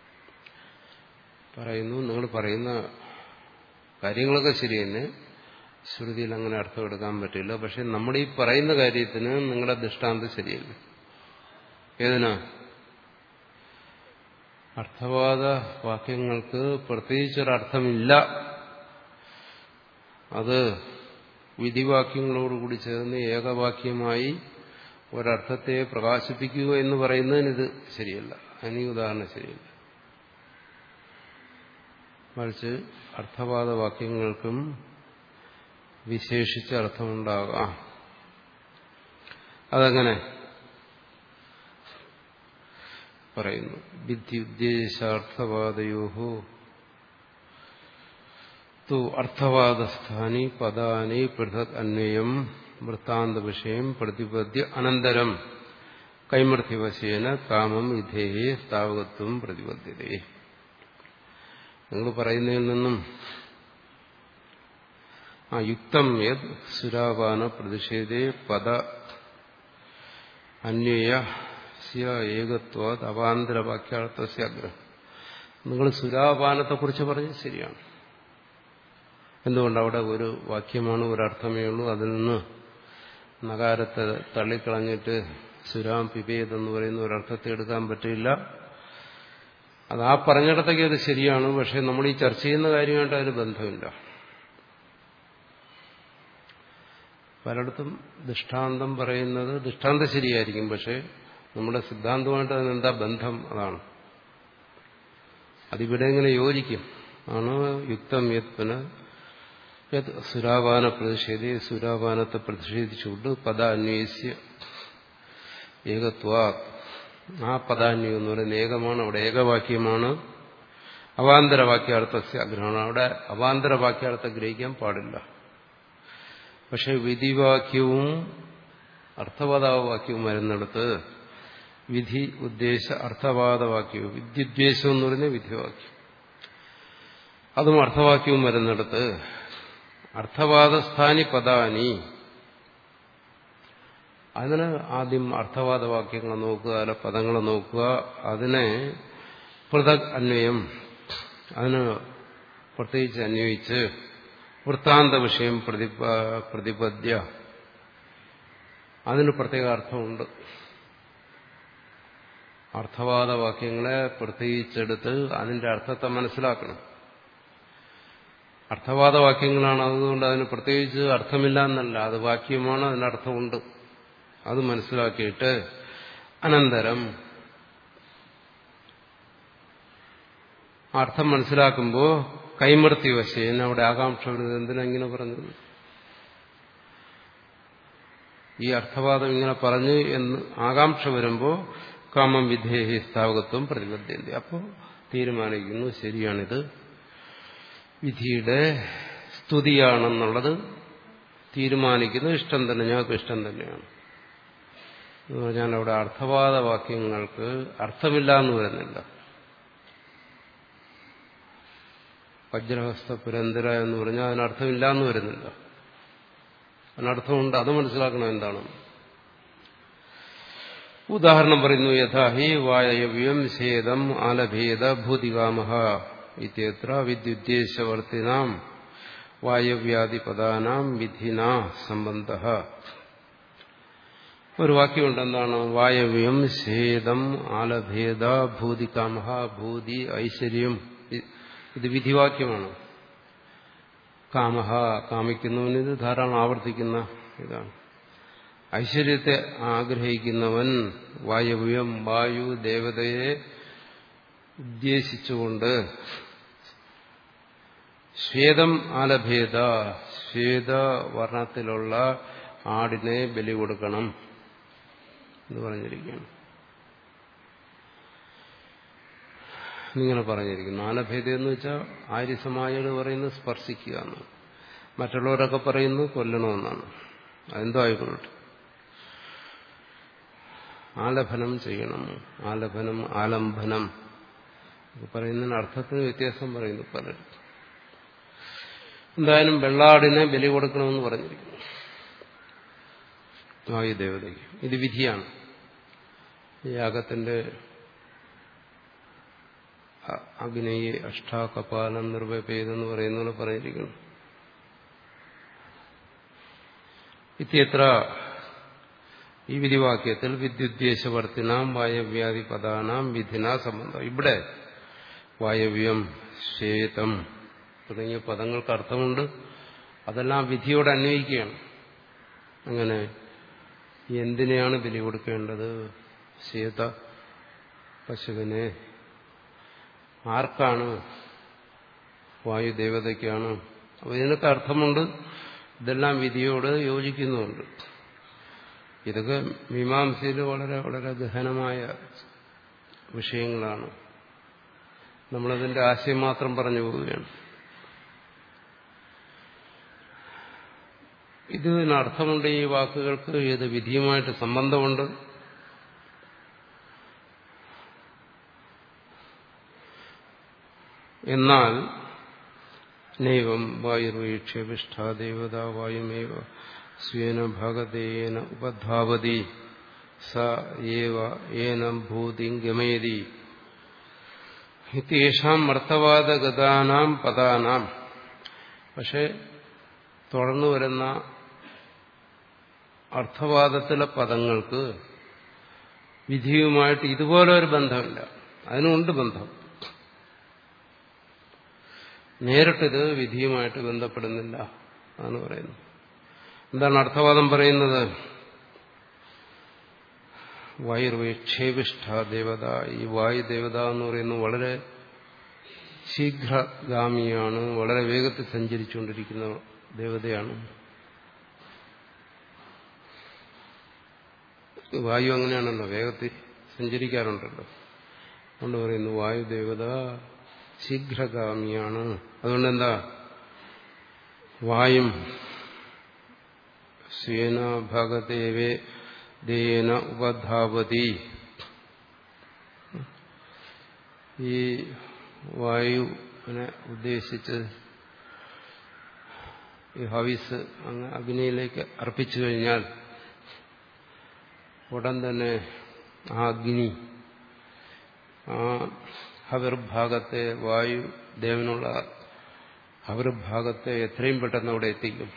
പറയുന്നു നിങ്ങൾ പറയുന്ന കാര്യങ്ങളൊക്കെ ശരി തന്നെ ശ്രുതിയിൽ അങ്ങനെ അർത്ഥം എടുക്കാൻ പറ്റില്ല പക്ഷെ നമ്മുടെ ഈ പറയുന്ന കാര്യത്തിന് നിങ്ങളുടെ ദൃഷ്ടാന്തം ശരിയല്ല ഏതിനാ അർത്ഥവാദ വാക്യങ്ങൾക്ക് പ്രത്യേകിച്ചൊരർത്ഥമില്ല അത് വിധിവാക്യങ്ങളോടുകൂടി ചേർന്ന് ഏകവാക്യമായി ഒരർത്ഥത്തെ പ്രകാശിപ്പിക്കുക എന്ന് പറയുന്നതിന് ഇത് ശരിയല്ല അതിന് ഈ ഉദാഹരണം ശരിയല്ല മറിച്ച് അർത്ഥവാദ വാക്യങ്ങൾക്കും വിശേഷിച്ച അർത്ഥമുണ്ടാകാം അതങ്ങനെ പറയുന്നു വിദ്യുദ്ദേശാർത്ഥവാദയോ തു അർത്ഥവാദസ്ഥാനി പദാനി പൃഥക് അന്വയം വൃത്താന്ത വിഷയം പ്രതിപദ്യ അനന്തരം കൈമർത്ഥ്യവശേന കാമം ഇധേയെ സ്ഥാവകത്വം പ്രതിപദ്ധ്യതേ നിങ്ങൾ പറയുന്നതിൽ നിന്നും ആ യുക്തം യത് സുരാപാന പ്രതിഷേധേ പദ അന്വയ ഏകത്വാത് അവാന്തരവാക്യാർത്ഥസ്യാഗ്രഹം നിങ്ങൾ സുരാപാനത്തെക്കുറിച്ച് പറഞ്ഞത് ശരിയാണ് എന്തുകൊണ്ട് അവിടെ ഒരു വാക്യമാണ് ഒരർത്ഥമേ ഉള്ളൂ അതിൽ നിന്ന് നഗാരത്തെ തള്ളിക്കളഞ്ഞിട്ട് സുരാം പിപേത് എന്ന് പറയുന്ന ഒരർത്ഥത്തെ എടുക്കാൻ പറ്റില്ല അത് ആ പറഞ്ഞിടത്തേക്ക് അത് ശരിയാണ് പക്ഷെ നമ്മൾ ഈ ചർച്ച ചെയ്യുന്ന കാര്യമായിട്ട് അതിന് ബന്ധമില്ല പലയിടത്തും ദൃഷ്ടാന്തം പറയുന്നത് ദൃഷ്ടാന്തം ശരിയായിരിക്കും പക്ഷെ നമ്മുടെ സിദ്ധാന്തമായിട്ട് അതിനെന്താ ബന്ധം അതാണ് അതിവിടെ എങ്ങനെ യോജിക്കും ആണ് യുക്തം യത്പന സുരാപാന പ്രതിഷേധി സുരാപാനത്തെ പ്രതിഷേധിച്ചുകൊണ്ട് പദ അന്വേഷ്യ ഏകത്വ ആ പദാന്യം എന്ന് പറയുന്നത് ഏകമാണ് അവിടെ ഏകവാക്യമാണ് അവാന്തര വാക്യാർത്ഥസ്യ ഗ്രഹണം അവിടെ അവാന്തര വാക്യാർത്ഥം ഗ്രഹിക്കാൻ പാടില്ല പക്ഷെ വിധിവാക്യവും അർത്ഥവാദവാക്യവും വരുന്നിടത്ത് വിധി ഉദ്ദേശ അർത്ഥവാദവാക്യവും വിദ്യുദ്വേഷം എന്ന് പറയുന്ന വിധിവാക്യം അതും അർത്ഥവാക്യവും വരുന്നിടത്ത് അർത്ഥവാദസ്ഥാനി പദാനി അതിന് ആദ്യം അർത്ഥവാദവാക്യങ്ങൾ നോക്കുക അല്ല പദങ്ങൾ നോക്കുക അതിനെ പൃഥക് അന്വയം അതിന് പ്രത്യേകിച്ച് അന്വയിച്ച് വൃത്താന്ത വിഷയം പ്രതിപ പ്രതിപദ്യ അതിന് പ്രത്യേക അർത്ഥമുണ്ട് അർത്ഥവാദ വാക്യങ്ങളെ പ്രത്യേകിച്ചെടുത്ത് അതിന്റെ അർത്ഥത്തെ മനസ്സിലാക്കണം അർത്ഥവാദ വാക്യങ്ങളാണ് അതുകൊണ്ട് അതിന് പ്രത്യേകിച്ച് അർത്ഥമില്ല എന്നല്ല അത് വാക്യമാണ് അതിനർത്ഥമുണ്ട് അത് മനസ്സിലാക്കിയിട്ട് അനന്തരം അർത്ഥം മനസ്സിലാക്കുമ്പോൾ കൈമർത്തി വശേന അവിടെ ആകാംക്ഷ വരുന്നത് എന്തിനാ ഇങ്ങനെ പറഞ്ഞത് ഈ അർത്ഥവാദം ഇങ്ങനെ പറഞ്ഞു എന്ന് ആകാംക്ഷ വരുമ്പോൾ കാമം വിധേഹി സ്ഥാപകത്വം പ്രതിബദ്ധന്തി അപ്പോൾ തീരുമാനിക്കുന്നു ശരിയാണിത് വിധിയുടെ സ്തുതിയാണെന്നുള്ളത് തീരുമാനിക്കുന്നത് ഇഷ്ടം തന്നെ ഞങ്ങൾക്ക് ഇഷ്ടം തന്നെയാണ് എന്ന് പറഞ്ഞാൽ അവിടെ അർത്ഥവാദ വാക്യങ്ങൾക്ക് അർത്ഥമില്ല എന്ന് വരുന്നില്ല വജ്രഹസ്ത പുരന്തര എന്ന് പറഞ്ഞാൽ അതിനർത്ഥമില്ല എന്ന് വരുന്നില്ല അതിനർത്ഥമുണ്ട് അത് മനസ്സിലാക്കണം എന്താണ് ഉദാഹരണം പറയുന്നു യഥാ ഹി വായവ്യം ഛേദം ആലഭേദ ഭൂതികാമഹ ഇത്യത്ര വിദ്യുദ്ദേശവർത്തിനാം വായവ്യാദിപദാനാം വിധിന സംബന്ധ ഒരു വാക്യമുണ്ട് എന്താണ് വായവ്യം ഛേദം ആലഭേദ ഭൂതികാമഹ ഭൂതി ഐശ്വര്യം ഇത് വിധിവാക്യമാണ് കാമഹ കാമിക്കുന്നവന് ഇത് ധാരാളം ആവർത്തിക്കുന്ന ഇതാണ് ഐശ്വര്യത്തെ ആഗ്രഹിക്കുന്നവൻ വായവ്യം വായു ദേവതയെ ഉദ്ദേശിച്ചുകൊണ്ട് ശ്വേതം ആലഭേദ ശ്വേതവർണ്ണത്തിലുള്ള ആടിനെ ബലി കൊടുക്കണം എന്ന് പറഞ്ഞിരിക്കുകയാണ് ഇങ്ങനെ പറഞ്ഞിരിക്കുന്നു ആലഭേദം എന്ന് വെച്ചാൽ ആര്യസമാജികൾ പറയുന്നത് സ്പർശിക്കുക എന്ന് മറ്റുള്ളവരൊക്കെ പറയുന്നു കൊല്ലണമെന്നാണ് അതെന്തോ ആയിക്കൊള്ളട്ടെ ആലഭനം ചെയ്യണം ആലഭനം ആലംബനം പറയുന്നതിന് അർത്ഥത്തിന് വ്യത്യാസം പറയുന്നു പലരും എന്തായാലും വെള്ളാടിനെ ബലി കൊടുക്കണമെന്ന് പറഞ്ഞിരിക്കുന്നു വായുദേവതയ്ക്ക് ഇത് വിധിയാണ് യാഗത്തിന്റെ അഗ്നയെ അഷ്ടാകപാലം നിർവപേതെന്ന് പറയുന്ന പോലെ പറഞ്ഞിരിക്കുന്നു ഇത്യത്ര ഈ വിധിവാക്യത്തിൽ വിദ്യുദ്ദേശവർത്തിനാം വായവ്യാധി പദാനാം വിധിന സംബന്ധം ഇവിടെ വായവ്യം ശ്വേതം തുടങ്ങിയ പദങ്ങൾക്ക് അർത്ഥമുണ്ട് അതെല്ലാം വിധിയോട് അന്വയിക്കുകയാണ് അങ്ങനെ എന്തിനെയാണ് ബലി കൊടുക്കേണ്ടത് ശ്വേത പശുവിനെ ആർക്കാണ് വായുദേവതയ്ക്കാണ് അപ്പോൾ ഇതിനൊക്കെ അർത്ഥമുണ്ട് ഇതെല്ലാം വിധിയോട് യോജിക്കുന്നുമുണ്ട് ഇതൊക്കെ മീമാംസയിൽ വളരെ വളരെ ഗഹനമായ വിഷയങ്ങളാണ് നമ്മളതിന്റെ ആശയം മാത്രം പറഞ്ഞു പോവുകയാണ് ഇതിനർത്ഥമുണ്ട് ഈ വാക്കുകൾക്ക് ഏത് വിധിയുമായിട്ട് സംബന്ധമുണ്ട് എന്നാൽ നൈവം വായുർവീക്ഷ്യവിഷ്ഠാദേവത വായുമേവ സ്വേന ഭഗതേന ഉപധാവതി സ ഏവ ഏനം ഭൂതിം ഗമയതി ഇത്യേഷാം അർത്ഥവാദഗതാനാം പദാനാം പക്ഷെ തുടർന്നു വരുന്ന അർത്ഥവാദത്തിലെ പദങ്ങൾക്ക് വിധിയുമായിട്ട് ഇതുപോലെ ഒരു ബന്ധമില്ല അതിനുണ്ട് ബന്ധം നേരിട്ടിത് വിധിയുമായിട്ട് ബന്ധപ്പെടുന്നില്ല എന്നാണ് പറയുന്നത് എന്താണ് അർത്ഥവാദം പറയുന്നത് വായുർവേക്ഷേപിഷ്ഠ ദേവത ഈ വായുദേവത എന്ന് പറയുന്നത് വളരെ ശീഘ്രഗാമിയാണ് വളരെ വേഗത്തിൽ സഞ്ചരിച്ചുകൊണ്ടിരിക്കുന്ന ദേവതയാണ് വായു അങ്ങനെയാണല്ലോ വേഗത്തിൽ സഞ്ചരിക്കാറുണ്ടല്ലോ അതുകൊണ്ട് പറയുന്നു വായുദേവത ശീഘ്രഗാമിയാണ് അതുകൊണ്ട് എന്താ വായും സ്വേന ഭഗദേവേ ദേന ഉപധാവതി ഈ വായുവിനെ ഉദ്ദേശിച്ച് ഈ ഹവിസ് അങ്ങ് അഗ്നിയിലേക്ക് അർപ്പിച്ചു കഴിഞ്ഞാൽ ഉടൻ തന്നെ ആ അഗ്നി ആ ഹവിർഭാഗത്തെ വായു ദേവനുള്ള ഹവിർഭാഗത്തെ എത്രയും പെട്ടെന്ന് അവിടെ എത്തിക്കും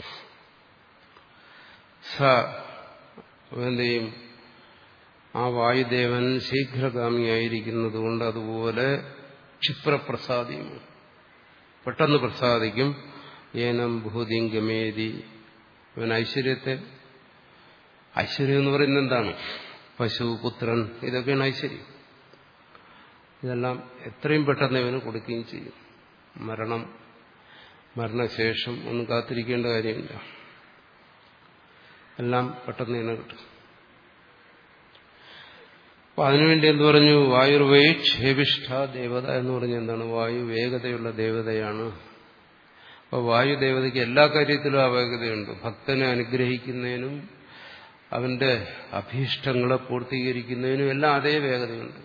സ എന്ത് ചെയ്യും ആ വായുദേവൻ ശീഘ്രഗാമിയായിരിക്കുന്നത് കൊണ്ട് അതുപോലെ ക്ഷിപ്രപ്രസാദിയും പെട്ടെന്ന് പ്രസാദിക്കും ഏനം ഭൂതിം ഗമേതി അവൻ ഐശ്വര്യത്തെ ഐശ്വര്യം എന്ന് പറയുന്നത് എന്താണ് പശു പുത്രൻ ഇതൊക്കെയാണ് ഐശ്വര്യം ഇതെല്ലാം എത്രയും പെട്ടെന്ന് ഇവന് കൊടുക്കുകയും ചെയ്യും മരണം മരണശേഷം ഒന്നും കാത്തിരിക്കേണ്ട കാര്യമില്ല എല്ലാം പെട്ടെന്ന് തന്നെ കിട്ടും അപ്പൊ അതിനുവേണ്ടി എന്ത് പറഞ്ഞു വായുർവൈ ക്ഷേപിഷ്ഠ ദേവത എന്ന് പറഞ്ഞ എന്താണ് വായു വേഗതയുള്ള ദേവതയാണ് അപ്പൊ വായുദേവതയ്ക്ക് എല്ലാ കാര്യത്തിലും ആ വേഗതയുണ്ട് ഭക്തനെ അനുഗ്രഹിക്കുന്നതിനും അവന്റെ അഭീഷ്ടങ്ങളെ പൂർത്തീകരിക്കുന്നതിനും എല്ലാം അതേ വേഗതയുണ്ട്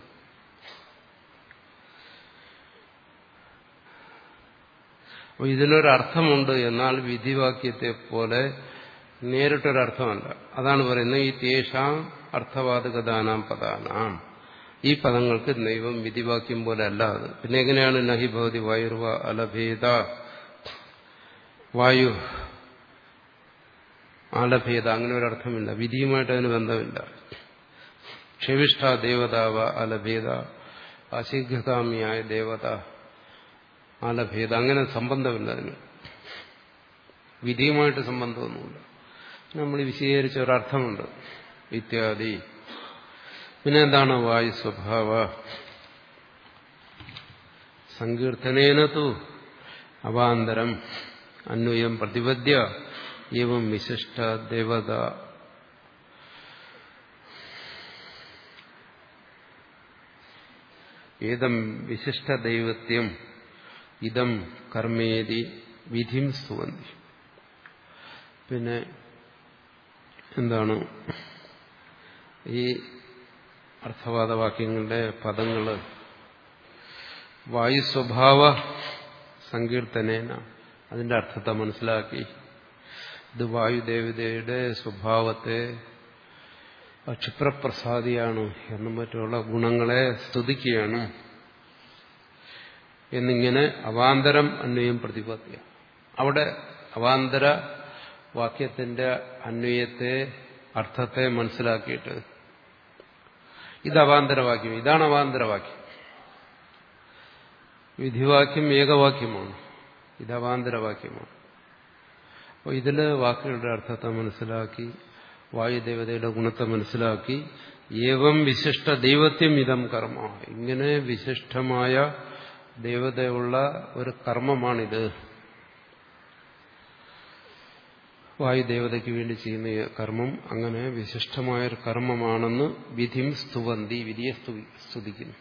അപ്പൊ ഇതിനൊരർത്ഥമുണ്ട് എന്നാൽ വിധിവാക്യത്തെ പോലെ നേരിട്ടൊരർത്ഥമല്ല അതാണ് പറയുന്നത് ഈ തേഷാം അർത്ഥവാദകദാനാം പദാനാം ഈ പദങ്ങൾക്ക് ദൈവം വിധിവാക്യം പോലെ അല്ല അത് പിന്നെ എങ്ങനെയാണ് നഹി ഭവതി വായുർവ അലഭേദ വായു ആലഭേദ അങ്ങനെ ഒരർത്ഥമില്ല വിധിയുമായിട്ട് അതിന് ബന്ധമില്ല ക്ഷവിഷ്ഠ ദേവതാവ അലഭേദ അശീഘ്രകാമിയായ ദേവത ആലഭേദ അങ്ങനെ സംബന്ധമില്ല അതിന് വിധിയുമായിട്ട് സംബന്ധമൊന്നുമില്ല നമ്മൾ വിശദീകരിച്ച ഒരർത്ഥമുണ്ട് ഇത്യാദി പിന്നെ എന്താണ് വായു സ്വഭാവ സങ്കീർത്തനേന തു അവാന്തരം അന്വയം പ്രതിപദ്യ ഏവം വിശിഷ്ട ദേവത ഏതം വിശിഷ്ട ദൈവത്യം ഇതം കർമ്മേതി വിധിം സ്തുവന്തി പിന്നെ എന്താണ് ഈ അർത്ഥവാദവാക്യങ്ങളുടെ പദങ്ങൾ വായുസ്വഭാവ സങ്കീർത്തനേന അതിന്റെ അർത്ഥത്തെ മനസ്സിലാക്കി ഇത് വായുദേവതയുടെ സ്വഭാവത്തെ ക്ഷിപ്രപ്രസാദിയാണ് എന്നും മറ്റുള്ള ഗുണങ്ങളെ സ്തുതിക്കുകയാണ് എന്നിങ്ങനെ അവാന്തരം അന്വയം പ്രതിപത്യ അവിടെ അവാന്തര വാക്യത്തിന്റെ അന്വയത്തെ അർത്ഥത്തെ മനസ്സിലാക്കിയിട്ട് ഇത് അവാന്തരവാക്യം ഇതാണ് അവാന്തരവാക്യം വിധിവാക്യം ഏകവാക്യമാണ് ഇത് അവാന്തരവാക്യമാണ് അപ്പോൾ ഇതില് വാക്കുകളുടെ അർത്ഥത്തെ മനസ്സിലാക്കി വായുദേവതയുടെ ഗുണത്തെ മനസ്സിലാക്കി ഏവം വിശിഷ്ട ദൈവത്യം ഇതം കർമ്മ ഇങ്ങനെ വിശിഷ്ടമായ ദേവതയുള്ള ഒരു കർമ്മമാണിത് വായുദേവതയ്ക്ക് വേണ്ടി ചെയ്യുന്ന ഈ കർമ്മം അങ്ങനെ വിശിഷ്ടമായൊരു കർമ്മമാണെന്ന് വിധിം സ്തുവന്തി വിധിയെ സ്തുതിക്കുന്നു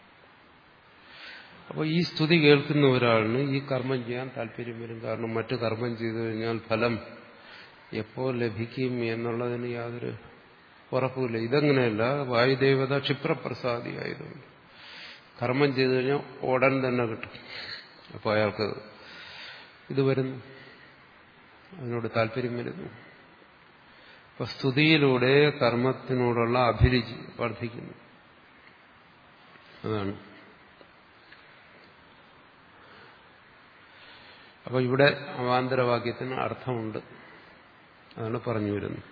അപ്പോൾ ഈ സ്തുതി കേൾക്കുന്ന ഒരാളിന് ഈ കർമ്മം ചെയ്യാൻ താല്പര്യം വരും കാരണം മറ്റു കർമ്മം ചെയ്തു കഴിഞ്ഞാൽ ഫലം എപ്പോൾ ലഭിക്കും എന്നുള്ളതിന് യാതൊരു ഉറപ്പുമില്ല ഇതങ്ങനെയല്ല വായുദേവത ക്ഷിപ്രപ്രസാദിയായതുകൊണ്ട് കർമ്മം ചെയ്തു കഴിഞ്ഞാൽ ഉടൻ തന്നെ കിട്ടും അപ്പോൾ അയാൾക്ക് ഇത് വരുന്നു അതിനോട് താല്പര്യം വരുന്നു അപ്പൊ സ്തുതിയിലൂടെ കർമ്മത്തിനോടുള്ള അഭിരുചി വർദ്ധിക്കുന്നു അതാണ് അപ്പൊ ഇവിടെ അവാന്തരവാക്യത്തിന് അർത്ഥമുണ്ട് അതാണ് പറഞ്ഞു വരുന്നത്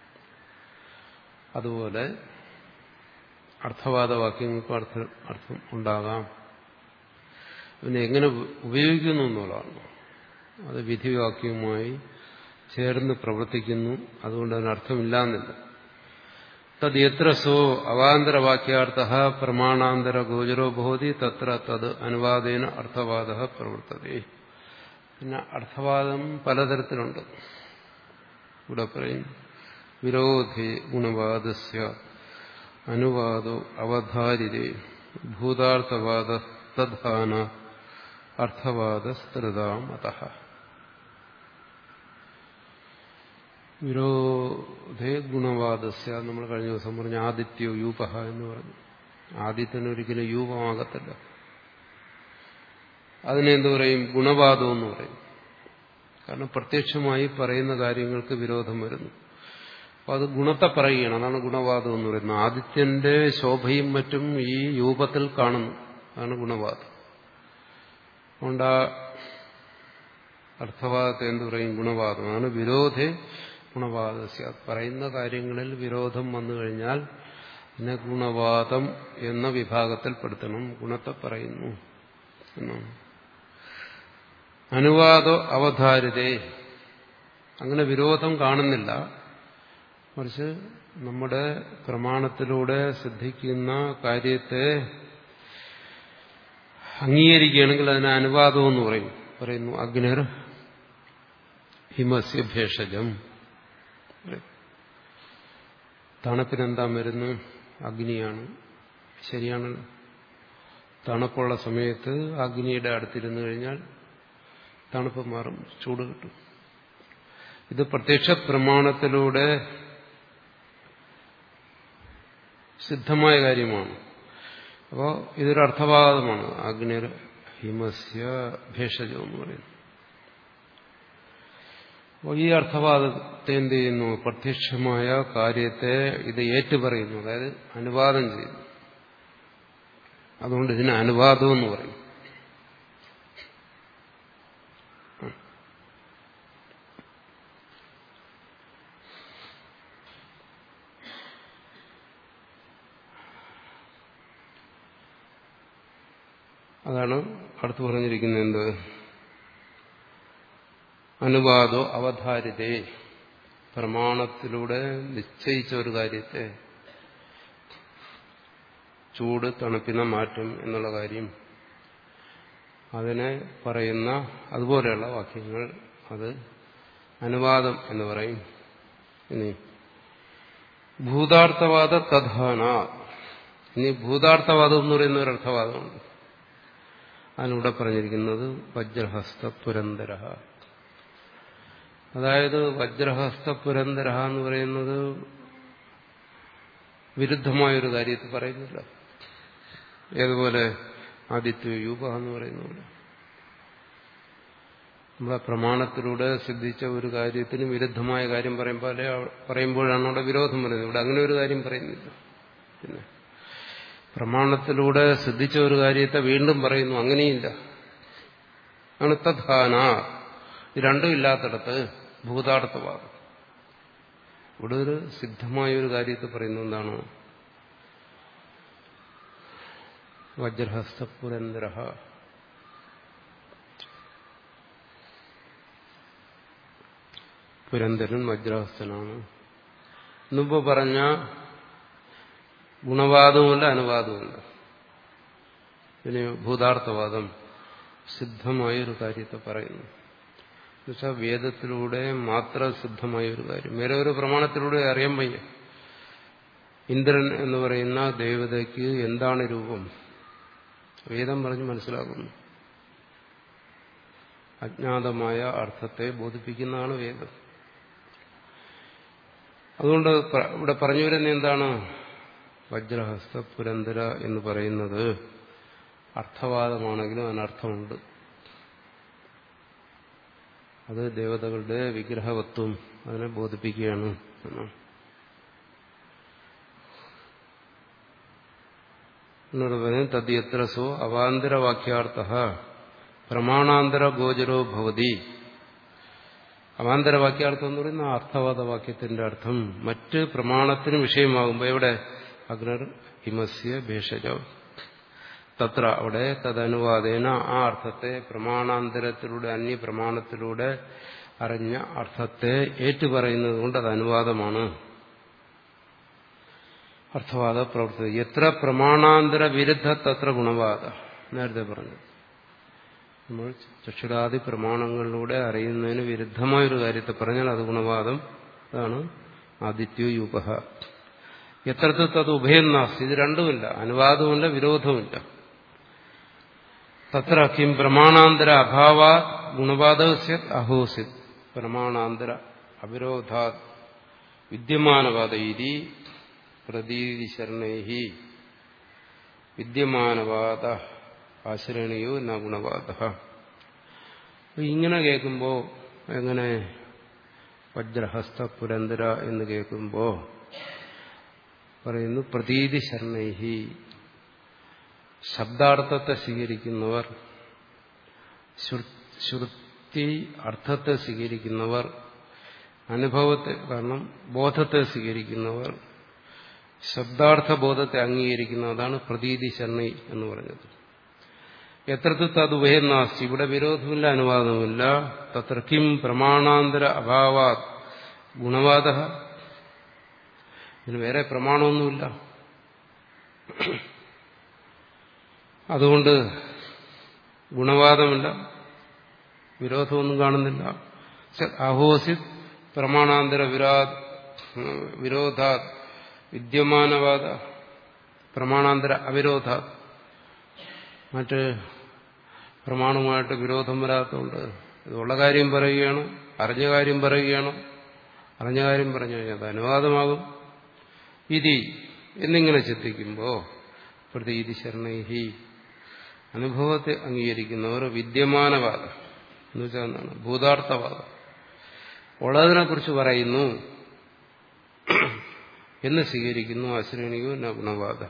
അതുപോലെ അർത്ഥവാദവാക്യങ്ങൾക്കും അർത്ഥ അർത്ഥം ഉണ്ടാകാം പിന്നെ എങ്ങനെ ഉപയോഗിക്കുന്നു എന്നുള്ളതാണ് അത് വിധിവാക്യവുമായി ചേർന്ന് പ്രവർത്തിക്കുന്നു അതുകൊണ്ട് അതിന് അർത്ഥമില്ലാന്നില്ല തത് എത്ര സോ അവാന്തരവാക്യാർത്ഥ പ്രമാണാന്തര ഗോചരോ ഭവതി തത്ര തത് അനുവാദേന അർത്ഥവാദ പ്രവർത്തതേ പിന്നെ അർത്ഥവാദം പലതരത്തിലുണ്ട് ഇവിടെ പറയും വിരോധി ഗുണവാദസ്യ അനുവാദോ അവധാരിതേ ഭൂതാർത്ഥവാദ തദ്ധാന അർത്ഥവാദസ്തൃതാം അത വിരോധേ ഗുണവാദസ്യ നമ്മൾ കഴിഞ്ഞ ദിവസം പറഞ്ഞു ആദിത്യോ യൂപഹ എന്ന് പറഞ്ഞു ആദിത്യനൊരിക്കലും യൂപമാകത്തില്ല അതിനെന്ത് പറയും ഗുണവാദം എന്ന് പറയും കാരണം പ്രത്യക്ഷമായി പറയുന്ന കാര്യങ്ങൾക്ക് വിരോധം വരുന്നു അപ്പൊ അത് ഗുണത്തെ പറയുകയാണ് അതാണ് ഗുണവാദം എന്ന് പറയുന്നത് ആദിത്യന്റെ ശോഭയും മറ്റും ഈ രൂപത്തിൽ കാണുന്നു അതാണ് ഗുണവാദം അതുകൊണ്ട് ആ അർത്ഥവാദത്തെ എന്ത് പറയും ഗുണവാദം അതാണ് വിരോധേ ഗുണവാദ പറയുന്ന കാര്യങ്ങളിൽ വിരോധം വന്നു കഴിഞ്ഞാൽ പിന്നെ ഗുണവാദം എന്ന വിഭാഗത്തിൽപ്പെടുത്തണം ഗുണത്തെ പറയുന്നു എന്നാണ് അനുവാദോ അവധാരിതേ അങ്ങനെ വിരോധം കാണുന്നില്ല മറിച്ച് നമ്മുടെ പ്രമാണത്തിലൂടെ സിദ്ധിക്കുന്ന കാര്യത്തെ അംഗീകരിക്കുകയാണെങ്കിൽ അതിന് അനുവാദം എന്ന് പറയും പറയുന്നു അഗ്നിർ ഹിമസ്യ ഭേഷജം തണുപ്പിനെന്താ മരുന്ന് അഗ്നിയാണ് ശരിയാണല്ലോ തണുപ്പുള്ള സമയത്ത് അഗ്നിയുടെ അടുത്തിരുന്നു കഴിഞ്ഞാൽ തണുപ്പ് മാറും ചൂട് കിട്ടും ഇത് പ്രത്യക്ഷ പ്രമാണത്തിലൂടെ സിദ്ധമായ കാര്യമാണ് അപ്പോൾ ഇതൊരു അർത്ഥവാദമാണ് അഗ്നി ഹിമസ്യ ഭേഷജം എന്ന് പറയുന്നു അപ്പോൾ ഈ അർത്ഥവാദത്തെ എന്ത് ചെയ്യുന്നു പ്രത്യക്ഷമായ കാര്യത്തെ ഇത് ഏറ്റുപറയുന്നു അതായത് അനുവാദം ചെയ്യുന്നു അതുകൊണ്ട് ഇതിന് അനുവാദം എന്ന് പറയും അതാണ് അടുത്ത് പറഞ്ഞിരിക്കുന്നത് എന്ത് അനുവാദോ അവധാരിതേ പ്രമാണത്തിലൂടെ നിശ്ചയിച്ച ഒരു കാര്യത്തെ ചൂട് തണുപ്പിന മാറ്റം എന്നുള്ള കാര്യം അതിനെ പറയുന്ന അതുപോലെയുള്ള വാക്യങ്ങൾ അത് അനുവാദം എന്ന് പറയും ഇനി ഭൂതാർത്ഥവാദ തഥാന ഇനി ഭൂതാർത്ഥവാദം എന്ന് പറയുന്ന ഒരു അർത്ഥവാദമുണ്ട് അതിലൂടെ പറഞ്ഞിരിക്കുന്നത് വജ്രഹസ്ത പുരന്തര അതായത് വജ്രഹസ്ത പുരന്തര എന്ന് പറയുന്നത് വിരുദ്ധമായൊരു കാര്യത്തെ പറയുന്നില്ല ഏതുപോലെ ആദിത്യ യൂപ എന്ന് പറയുന്ന പോലെ നമ്മളെ പ്രമാണത്തിലൂടെ സിദ്ധിച്ച ഒരു കാര്യത്തിന് വിരുദ്ധമായ കാര്യം പറയുമ്പോൾ പറയുമ്പോഴാണ് അവിടെ വിരോധം പറയുന്നത് ഇവിടെ അങ്ങനെ ഒരു കാര്യം പറയുന്നില്ല പിന്നെ പ്രമാണത്തിലൂടെ സിദ്ധിച്ച ഒരു കാര്യത്തെ വീണ്ടും പറയുന്നു അങ്ങനെയില്ല ആണ് തഥാന രണ്ടും ഇല്ലാത്തടത്ത് ഭൂതാർത്ഥവാദം ഇവിടെ ഒരു സിദ്ധമായ ഒരു കാര്യത്തെ പറയുന്നത് എന്താണ് വജ്രഹസ്ത പുരന്തര പുരന്തരൻ വജ്രഹസ്തനാണ് മുമ്പ് പറഞ്ഞ ഗുണവാദവുമില്ല അനുവാദവുമില്ല പിന്നെ ഭൂതാർത്ഥവാദം സിദ്ധമായ ഒരു കാര്യത്തെ പറയുന്നു എന്നുവെച്ചാൽ വേദത്തിലൂടെ മാത്രം സിദ്ധമായ ഒരു കാര്യം വേറെ ഒരു പ്രമാണത്തിലൂടെ അറിയാൻ വയ്യ ഇന്ദ്രൻ എന്ന് പറയുന്ന ദേവതയ്ക്ക് എന്താണ് രൂപം വേദം പറഞ്ഞ് മനസ്സിലാക്കുന്നു അജ്ഞാതമായ അർത്ഥത്തെ ബോധിപ്പിക്കുന്നതാണ് വേദം അതുകൊണ്ട് ഇവിടെ പറഞ്ഞു വരുന്ന എന്താണ് വജ്രഹസ്ത പുരന്തര എന്ന് പറയുന്നത് അർത്ഥവാദമാണെങ്കിലും അതിനർത്ഥമുണ്ട് അത് ദേവതകളുടെ വിഗ്രഹവത്വം അതിനെ ബോധിപ്പിക്കുകയാണ് എന്നാണ് എന്നോട് പറയുന്നത് തദ്യത്ര സോ അവാന്തരവാക്യാർത്ഥ പ്രമാണാന്തര ഗോചരോ ഭവതി അവാന്തരവാക്യാർത്ഥം എന്ന് പറയുന്ന അർത്ഥവാദ വാക്യത്തിന്റെ അർത്ഥം മറ്റ് പ്രമാണത്തിന് വിഷയമാകുമ്പോൾ എവിടെ അഗ്നർ ഹിമസ്യ ഭേഷജോ തത്ര അവിടെ തദനുവാദേന ആ അർത്ഥത്തെ പ്രമാണാന്തരത്തിലൂടെ അന്യപ്രമാണത്തിലൂടെ അറിഞ്ഞ അർത്ഥത്തെ ഏറ്റുപറയുന്നത് കൊണ്ട് അത് അനുവാദമാണ് അർത്ഥവാദ പ്രവർത്തി എത്ര പ്രമാണാന്തര വിരുദ്ധ തത്ര ഗുണവാദ നേരത്തെ പറഞ്ഞു നമ്മൾ ചക്ഷുരാദി പ്രമാണങ്ങളിലൂടെ അറിയുന്നതിന് വിരുദ്ധമായൊരു കാര്യത്തെ പറഞ്ഞാൽ അത് ഗുണവാദം അതാണ് ആദിത്യോ യൂപഹ എത്രത്തിൽ അത് ഉഭയം നാസ്തി ഇത് രണ്ടുമില്ല അനുവാദവുമില്ല വിരോധവുമില്ല തത്ര കിം പ്രമാണാന്തര അഭാവാ ഗുണവാദസ്യത് അഹോസിത് പ്രമാണാന്തര അവിരോധാ വിദ്യമാനവാദ ഇതി പ്രതീതി ശരണൈഹി വിദ്യമാനവാദ ആശ്രയണിയോ ന ഗുണവാദ ഇങ്ങനെ കേൾക്കുമ്പോൾ എങ്ങനെ വജ്രഹസ്ത പുരന്തര എന്ന് കേൾക്കുമ്പോൾ പറയുന്നു പ്രതീതി ശരണൈഹി ശബ്ദാർത്ഥത്തെ സ്വീകരിക്കുന്നവർ ശ്രുതി അർത്ഥത്തെ സ്വീകരിക്കുന്നവർ അനുഭവത്തെ കാരണം ബോധത്തെ സ്വീകരിക്കുന്നവർ ശബ്ദാർത്ഥ ബോധത്തെ അംഗീകരിക്കുന്നു അതാണ് പ്രതീതി ശരണൈ എന്ന് പറഞ്ഞത് എത്രത്തിൽ തതുഭയനാസ്തി ഇവിടെ വിരോധമില്ല അനുവാദമില്ല തത്ര കിം പ്രമാണാന്തര അഭാവാ ഗുണവാദ ഇതിന് വേറെ പ്രമാണമൊന്നുമില്ല അതുകൊണ്ട് ഗുണവാദമില്ല വിരോധമൊന്നും കാണുന്നില്ല അഹോസിത് പ്രമാണാന്തര വിരാ വിരോധ വിദ്യമാനവാദ പ്രമാണാന്തര അവിരോധ മറ്റ് പ്രമാണവുമായിട്ട് വിരോധം വരാത്തതുകൊണ്ട് ഇതുള്ള കാര്യം പറയുകയാണ് അറിഞ്ഞ കാര്യം പറയുകയാണ് അറിഞ്ഞ കാര്യം പറഞ്ഞു കഴിഞ്ഞാൽ അത് അനുവാദമാകും ഇതി എന്നിങ്ങനെ ചിന്തിക്കുമ്പോൾ പ്രതീതി ശരണൈഹി അനുഭവത്തെ അംഗീകരിക്കുന്നവർ വിദ്യമാനവാദം എന്ന് വെച്ചാൽ എന്താണ് ഭൂതാർത്ഥവാദം ഉള്ളതിനെ കുറിച്ച് പറയുന്നു എന്ന് സ്വീകരിക്കുന്നു അശ്രേണിയോ ന ഗുണവാദ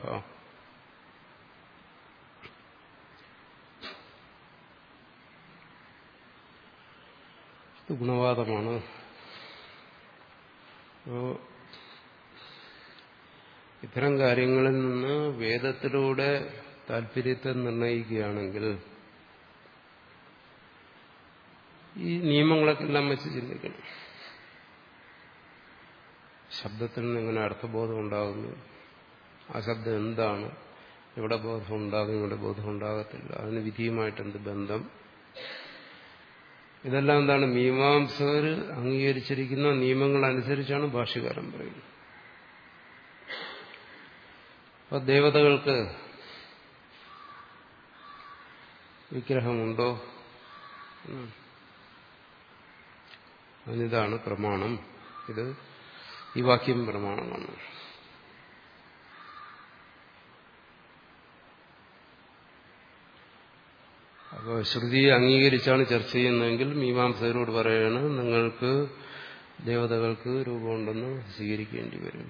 ഗുണവാദമാണ് ഇത്തരം കാര്യങ്ങളിൽ നിന്ന് വേദത്തിലൂടെ താല്പര്യത്തെ നിർണയിക്കുകയാണെങ്കിൽ ഈ നിയമങ്ങളൊക്കെ എല്ലാം വെച്ച് ചിന്തിക്കണം ശബ്ദത്തിൽ നിന്ന് എങ്ങനെ അർത്ഥബോധം ഉണ്ടാകുന്നു ആ ശബ്ദം എന്താണ് എവിടെ ബോധം ഉണ്ടാകും ഇവിടെ ബോധം ഉണ്ടാകത്തില്ല അതിന് വിധിയുമായിട്ട് എന്ത് ബന്ധം ഇതെല്ലാം എന്താണ് മീമാംസകർ അംഗീകരിച്ചിരിക്കുന്ന നിയമങ്ങൾ അനുസരിച്ചാണ് ഭാഷ്യകാരൻ പറയുന്നത് അപ്പൊ ദേവതകൾക്ക് വിഗ്രഹമുണ്ടോ അതിനിതാണ് പ്രമാണം ഇത് ഈ വാക്യം പ്രമാണമാണ് അപ്പോൾ ശ്രുതിയെ അംഗീകരിച്ചാണ് ചർച്ച ചെയ്യുന്നതെങ്കിൽ മീമാംസകരോട് പറയാണ് നിങ്ങൾക്ക് ദേവതകൾക്ക് രൂപമുണ്ടെന്ന് സ്വീകരിക്കേണ്ടി വരും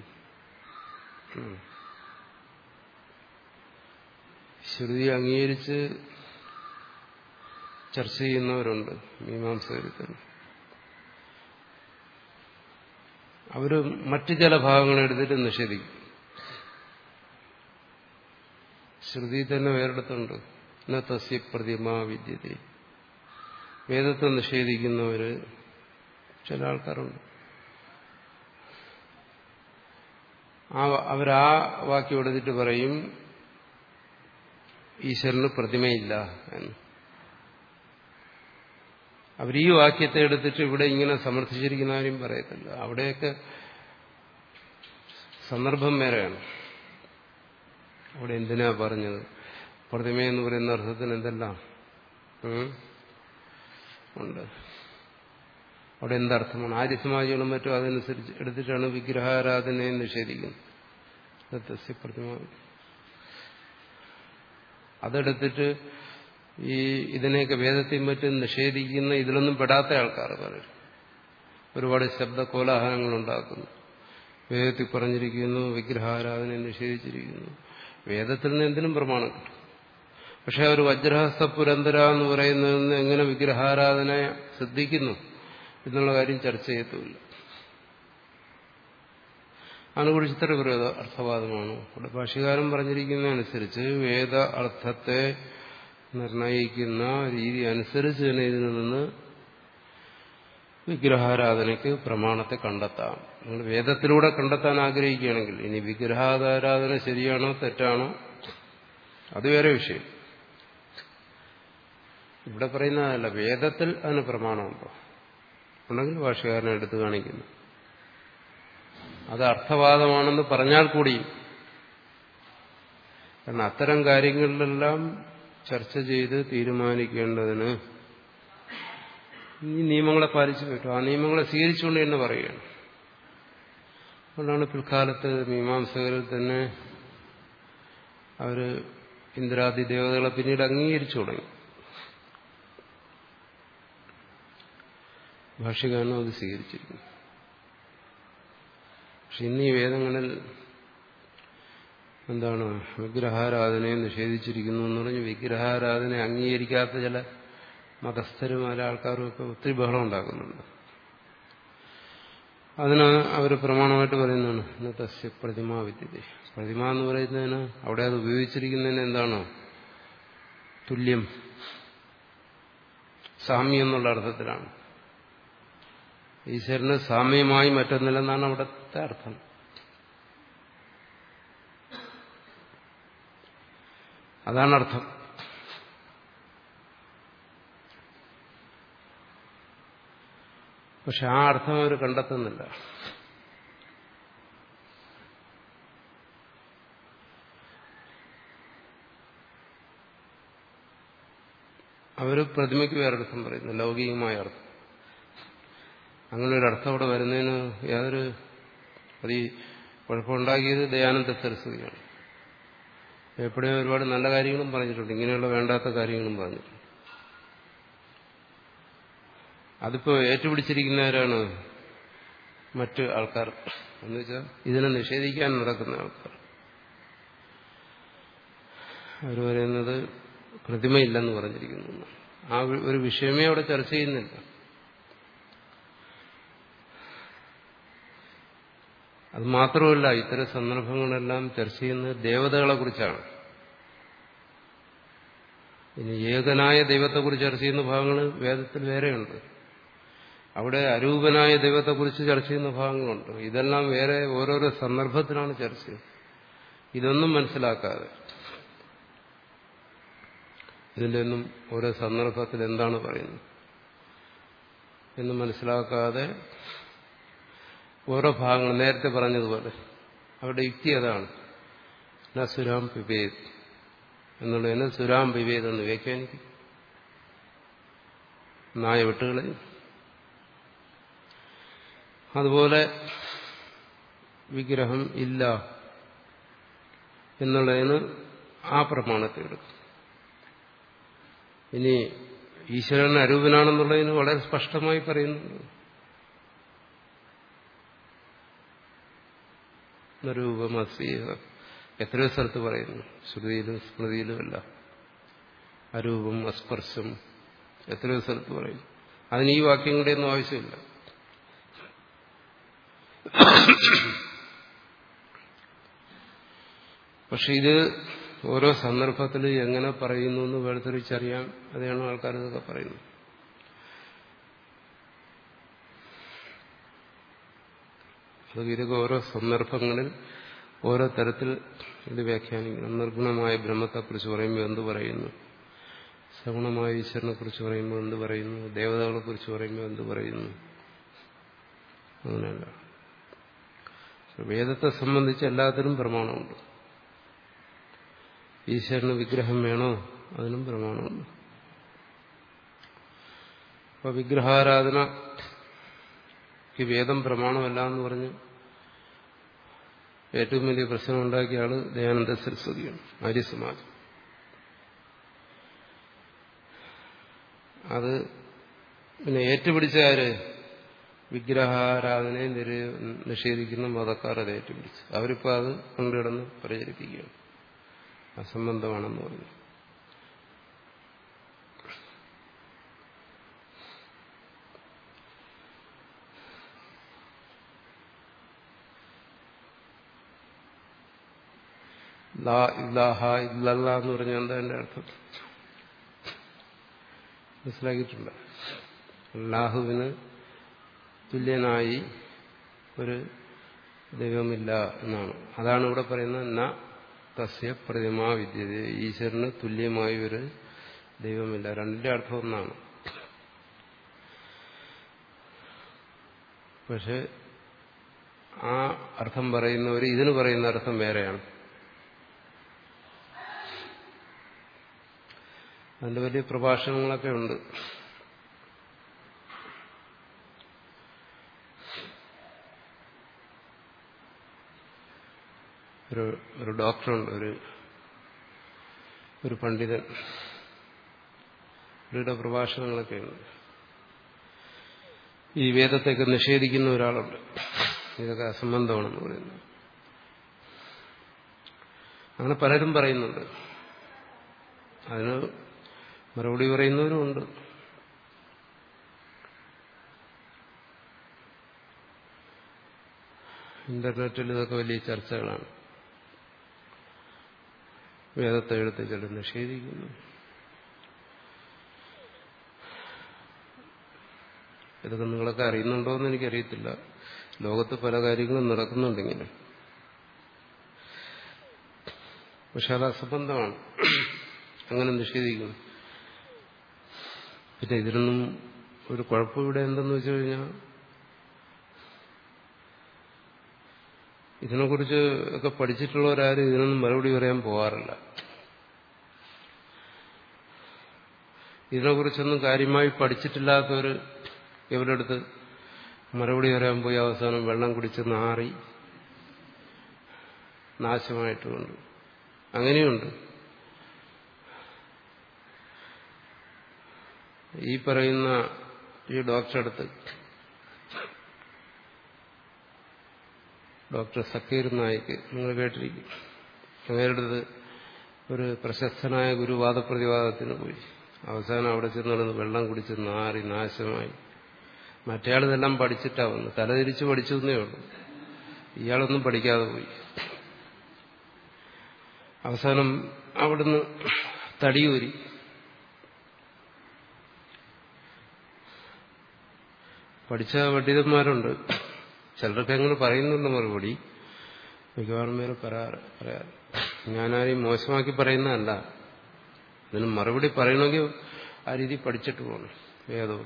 ശ്രുതി അംഗീകരിച്ച് ചർച്ച ചെയ്യുന്നവരുണ്ട് മീമാംസകരിൽ തന്നെ അവര് മറ്റു ചില ഭാഗങ്ങൾ എടുത്തിട്ട് നിഷേധിക്കും ശ്രുതി തന്നെ വേറെടുത്തുണ്ട് ന തസ്യ പ്രതിമാ വിദ്യത വേദത്തെ നിഷേധിക്കുന്നവര് ചില ആൾക്കാരുണ്ട് ആ അവരാ വാക്യം എടുത്തിട്ട് പറയും ഈശ്വരന് പ്രതിമയില്ല എന്ന് അവർ ഈ വാക്യത്തെ എടുത്തിട്ട് ഇവിടെ ഇങ്ങനെ സമർത്ഥിച്ചിരിക്കുന്നവരും പറയത്തില്ല അവിടെയൊക്കെ സന്ദർഭം വേറെയാണ് അവിടെ എന്തിനാ പറഞ്ഞത് പ്രതിമ എന്ന് പറയുന്ന അർത്ഥത്തിന് എന്തെല്ലാം ഉണ്ട് അവിടെ എന്തർത്ഥമാണ് ആര്യസമാജികളും മറ്റും അതനുസരിച്ച് എടുത്തിട്ടാണ് വിഗ്രഹാരാധനയെ നിഷേധിക്കുന്നത് പ്രതിമ അതെടുത്തിട്ട് ഈ ഇതിനെയൊക്കെ വേദത്തെയും മറ്റും നിഷേധിക്കുന്ന ഇതിലൊന്നും പെടാത്ത ആൾക്കാർ പലരും ഒരുപാട് ശബ്ദ കോലാഹലങ്ങൾ ഉണ്ടാക്കുന്നു വേദത്തിൽ പറഞ്ഞിരിക്കുന്നു വിഗ്രഹാരാധന നിഷേധിച്ചിരിക്കുന്നു വേദത്തിൽ നിന്ന് എന്തിനും പ്രമാണം കിട്ടും പക്ഷെ അവർ വജ്രഹസ്ത പുരന്തര എന്ന് പറയുന്നതിന് എങ്ങനെ വിഗ്രഹാരാധന ശ്രദ്ധിക്കുന്നു എന്നുള്ള കാര്യം ചർച്ച ചെയ്യത്തുമില്ല അതിനെക്കുറിച്ച് ഇത്ര ഒരു അർത്ഥവാദമാണ് ഇവിടെ ഭാഷകാരൻ പറഞ്ഞിരിക്കുന്നതനുസരിച്ച് വേദ അർത്ഥത്തെ നിർണയിക്കുന്ന രീതി അനുസരിച്ച് തന്നെ ഇതിൽ നിന്ന് വിഗ്രഹാരാധനയ്ക്ക് പ്രമാണത്തെ കണ്ടെത്താം നിങ്ങൾ വേദത്തിലൂടെ കണ്ടെത്താൻ ആഗ്രഹിക്കുകയാണെങ്കിൽ ഇനി വിഗ്രഹാരാധന ശരിയാണോ തെറ്റാണോ അത് വേറെ വിഷയം ഇവിടെ പറയുന്നതല്ല വേദത്തിൽ അതിന് പ്രമാണമുണ്ടോ ഉണ്ടെങ്കിൽ ഭാഷകാരനെ എടുത്തു കാണിക്കുന്നു അത് അർത്ഥവാദമാണെന്ന് പറഞ്ഞാൽ കൂടിയും കാരണം അത്തരം കാര്യങ്ങളിലെല്ലാം ചർച്ച ചെയ്ത് തീരുമാനിക്കേണ്ടതിന് ഈ നിയമങ്ങളെ പാലിച്ചു പറ്റും ആ നിയമങ്ങളെ സ്വീകരിച്ചുകൊണ്ട് തന്നെ പറയുകയാണ് അതുകൊണ്ടാണ് പിൽക്കാലത്ത് മീമാംസകരിൽ തന്നെ അവര് ഇന്ദ്രാദി ദേവതകളെ പിന്നീട് അംഗീകരിച്ചു തുടങ്ങി ഭാഷ്യകാരനും അത് സ്വീകരിച്ചിരിക്കുന്നു പക്ഷെ ഇന്ന് ഈ വേദങ്ങളിൽ എന്താണ് വിഗ്രഹാരാധനയെ നിഷേധിച്ചിരിക്കുന്നു എന്ന് പറഞ്ഞ് വിഗ്രഹാരാധന അംഗീകരിക്കാത്ത ചില മതസ്ഥരും ചില ആൾക്കാരും ഒക്കെ ഒത്തിരി ബഹളം ഉണ്ടാക്കുന്നുണ്ട് അതിന് അവർ പ്രമാണമായിട്ട് പറയുന്നതാണ് ഇന്നത്തെ പ്രതിമാ വിദ്യത പ്രതിമ എന്ന് പറയുന്നതിന് അവിടെ അത് ഉപയോഗിച്ചിരിക്കുന്നതിന് എന്താണ് തുല്യം സാമ്യം എന്നുള്ള അർത്ഥത്തിലാണ് ഈശ്വരന് സാമ്യമായി മറ്റൊന്നില്ലെന്നാണ് അവിടുത്തെ അർത്ഥം അതാണ് അർത്ഥം പക്ഷെ ആ അർത്ഥം അവർ കണ്ടെത്തുന്നില്ല അവർ പ്രതിമയ്ക്ക് വേറൊരർത്ഥം പറയുന്നു ലൗകികമായ അർത്ഥം അങ്ങനെ ഒരു അർത്ഥം അവിടെ വരുന്നതിന് യാതൊരു അത് ഈ കുഴപ്പമുണ്ടാക്കിയത് ദയാനന്ദ സരസ്വതിയാണ് എപ്പോഴും ഒരുപാട് നല്ല കാര്യങ്ങളും പറഞ്ഞിട്ടുണ്ട് ഇങ്ങനെയുള്ള വേണ്ടാത്ത കാര്യങ്ങളും പറഞ്ഞിട്ടുണ്ട് അതിപ്പോ ഏറ്റുപിടിച്ചിരിക്കുന്നവരാണ് മറ്റ് ആൾക്കാർ എന്ന് വെച്ചാൽ ഇതിനെ നിഷേധിക്കാൻ നടക്കുന്ന ആൾക്കാർ അവർ പറയുന്നത് പ്രതിമയില്ലെന്ന് പറഞ്ഞിരിക്കുന്നു ആ ഒരു വിഷയമേ അവിടെ ചർച്ച ചെയ്യുന്നില്ല അത് മാത്രമല്ല ഇത്തരം സന്ദർഭങ്ങളെല്ലാം ചർച്ച ചെയ്യുന്നത് ദേവതകളെ കുറിച്ചാണ് ഇനി ഏകനായ ദൈവത്തെക്കുറിച്ച് ചർച്ച ചെയ്യുന്ന ഭാഗങ്ങൾ വേദത്തിൽ വേറെയുണ്ട് അവിടെ അരൂപനായ ദൈവത്തെക്കുറിച്ച് ചർച്ച ചെയ്യുന്ന ഭാഗങ്ങളുണ്ട് ഇതെല്ലാം വേറെ ഓരോരോ സന്ദർഭത്തിലാണ് ചർച്ച ഇതൊന്നും മനസ്സിലാക്കാതെ ഇതിൻ്റെ ഒന്നും ഓരോ സന്ദർഭത്തിൽ എന്താണ് പറയുന്നത് എന്ന് മനസ്സിലാക്കാതെ ഓരോ ഭാഗങ്ങൾ നേരത്തെ പറഞ്ഞതുപോലെ അവരുടെ യുക്തി അതാണ് ന സുരാം പിബേദ് എന്നുള്ളതിന് സുരാം പിബേദ് എന്ന് വ്യാഖ്യാനിക്കും നായ വെട്ടുകളെ അതുപോലെ വിഗ്രഹം ഇല്ല എന്നുള്ളതിന് ആ പ്രമാണത്തെ എടുക്കും ഇനി ഈശ്വരൻ അരൂപനാണെന്നുള്ളതിന് വളരെ സ്പഷ്ടമായി പറയുന്നുണ്ട് രൂപമസീഹ എത്രയോ സ്ഥലത്ത് പറയുന്നു ശ്രുതിയിലും സ്മൃതിയിലുമല്ല അരൂപം അസ്പർശം എത്രയോ സ്ഥലത്ത് പറയുന്നു അതിന് ഈ വാക്യങ്ങളുടെ ഒന്നും ആവശ്യമില്ല പക്ഷെ ഇത് ഓരോ സന്ദർഭത്തിൽ എങ്ങനെ പറയുന്നു എന്ന് വേർതിരിച്ചറിയാൻ അതാണ് ആൾക്കാർ ഇതൊക്കെ പറയുന്നത് അത് ഇതൊക്കെ ഓരോ സന്ദർഭങ്ങളിൽ ഓരോ തരത്തിൽ ഇത് വ്യാഖ്യാനിക്കണം നിർഗുണമായ ബ്രഹ്മത്തെക്കുറിച്ച് പറയുമ്പോൾ എന്ത് പറയുന്നു ശ്രവണമായ ഈശ്വരനെ കുറിച്ച് പറയുമ്പോൾ എന്ത് പറയുന്നു ദേവതകളെ കുറിച്ച് പറയുമ്പോൾ എന്ത് പറയുന്നു അങ്ങനെയല്ല വേദത്തെ സംബന്ധിച്ച് എല്ലാത്തിനും പ്രമാണമുണ്ട് ഈശ്വരന് വിഗ്രഹം വേണോ അതിനും പ്രമാണമുണ്ട് അപ്പൊ വിഗ്രഹാരാധനയ്ക്ക് വേദം പ്രമാണമല്ല എന്ന് പറഞ്ഞ് ഏറ്റവും വലിയ പ്രശ്നം ഉണ്ടാക്കിയ ആള് ദയാനന്ദ സരസ്വതിയാണ് ആര്യസമാജം അത് പിന്നെ ഏറ്റുപിടിച്ച ആര് വിഗ്രഹാരാധനയെ നിഷേധിക്കുന്ന മതക്കാർ അത് ഏറ്റുപിടിച്ചു അവരിപ്പോ അത് കൊണ്ടുകിടന്ന് പ്രചരിപ്പിക്കുകയാണ് അസംബന്ധമാണെന്ന് പറഞ്ഞു ഇല്ലാഹ ഇല്ലല്ല എന്ന് പറഞ്ഞാൽ എന്താ എന്റെ അർത്ഥം മനസ്സിലാക്കിയിട്ടുണ്ട് അള്ളാഹുവിന് തുല്യനായി ഒരു ദൈവമില്ല എന്നാണ് അതാണ് ഇവിടെ പറയുന്നത് ന തസ്യ പ്രതിമാ വിദ്യത ഈശ്വരന് തുല്യമായ ഒരു ദൈവമില്ല രണ്ടിന്റെ അർത്ഥം ഒന്നാണ് പക്ഷെ ആ അർത്ഥം പറയുന്നവർ ഇതിന് പറയുന്ന അർത്ഥം വേറെയാണ് അതിന്റെ വലിയ പ്രഭാഷണങ്ങളൊക്കെ ഉണ്ട് ഒരു ഒരു ഡോക്ടറുണ്ട് ഒരു ഒരു പണ്ഡിതൻ ഇവരുടെ പ്രഭാഷണങ്ങളൊക്കെ ഉണ്ട് ഈ വേദത്തെയൊക്കെ നിഷേധിക്കുന്ന ഒരാളുണ്ട് ഇതൊക്കെ അസംബന്ധമാണെന്ന് പറയുന്നു അങ്ങനെ പലരും പറയുന്നുണ്ട് അതിന് മറുപടി പറയുന്നവരുമുണ്ട് ഇന്റർനെറ്റിൽ ഇതൊക്കെ വലിയ ചർച്ചകളാണ് വേദത്തെ എടുത്ത് ചിലർ നിഷേധിക്കുന്നു ഇതൊക്കെ നിങ്ങളൊക്കെ അറിയുന്നുണ്ടോ എന്ന് എനിക്കറിയത്തില്ല ലോകത്ത് പല കാര്യങ്ങളും നടക്കുന്നുണ്ടെങ്കിലും പക്ഷെ അത് അസംബന്ധമാണ് അങ്ങനെ നിഷേധിക്കുന്നു പിന്നെ ഇതിനൊന്നും ഒരു കുഴപ്പം ഇവിടെ എന്തെന്ന് വെച്ചു കഴിഞ്ഞാൽ ഇതിനെക്കുറിച്ച് ഒക്കെ പഠിച്ചിട്ടുള്ളവരാരും ഇതിനൊന്നും മറുപടി പറയാൻ പോകാറില്ല ഇതിനെക്കുറിച്ചൊന്നും കാര്യമായി പഠിച്ചിട്ടില്ലാത്തവർ ഇവരുടെ അടുത്ത് മറുപടി പറയാൻ പോയി അവസാനം വെള്ളം കുടിച്ച് നാറി നാശമായിട്ടുമുണ്ട് അങ്ങനെയുണ്ട് ഈ പറയുന്ന ഈ ഡോക്ടറെ അടുത്ത് ഡോക്ടർ സക്കീർ നായിക്ക് നിങ്ങൾ കേട്ടിരിക്കും അങ്ങയുടെ അടുത്ത് ഒരു പ്രശസ്തനായ ഗുരു വാദപ്രതിവാദത്തിന് പോയി അവസാനം അവിടെ ചെന്ന് നടന്ന് വെള്ളം കുടിച്ച് നാറി നാശമായി മറ്റേയാൾ ഇതെല്ലാം പഠിച്ചിട്ടാ വന്നു തലതിരിച്ച് പഠിച്ചു എന്നേ ഉള്ളൂ ഇയാളൊന്നും പഠിക്കാതെ പോയി അവസാനം അവിടുന്ന് തടിയൂരി പഠിച്ച പണ്ഡിതന്മാരുണ്ട് ചിലരൊക്കെ അങ്ങനെ പറയുന്നുണ്ട് മറുപടി മിക്കവാറും പേര് പറയാറ് പറയാറ് ഞാനാരെയും മോശമാക്കി പറയുന്നതല്ല ഇതിന് മറുപടി പറയണമെങ്കിൽ ആ രീതി പഠിച്ചിട്ട് പോകണം വേദവും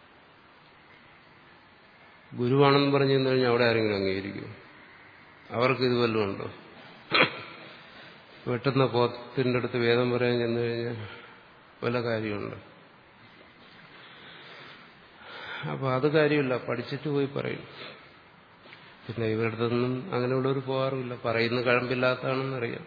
ഗുരുവാണെന്ന് പറഞ്ഞു കഴിഞ്ഞാൽ അവിടെ ആരെങ്കിലും അംഗീകരിക്കും അവർക്ക് ഇത് വല്ലതും ഉണ്ടോ വെട്ടുന്ന പോത്തിന്റെ അടുത്ത് വേദം പറയാൻ ചെന്നു കഴിഞ്ഞാൽ വല്ല കാര്യമുണ്ട് അപ്പൊ അത് കാര്യമില്ല പഠിച്ചിട്ട് പോയി പറയും പിന്നെ ഇവരുടെ അടുത്തൊന്നും അങ്ങനെയുള്ളവർ പോകാറുമില്ല പറയുന്ന കഴമ്പില്ലാത്തതാണെന്നറിയാം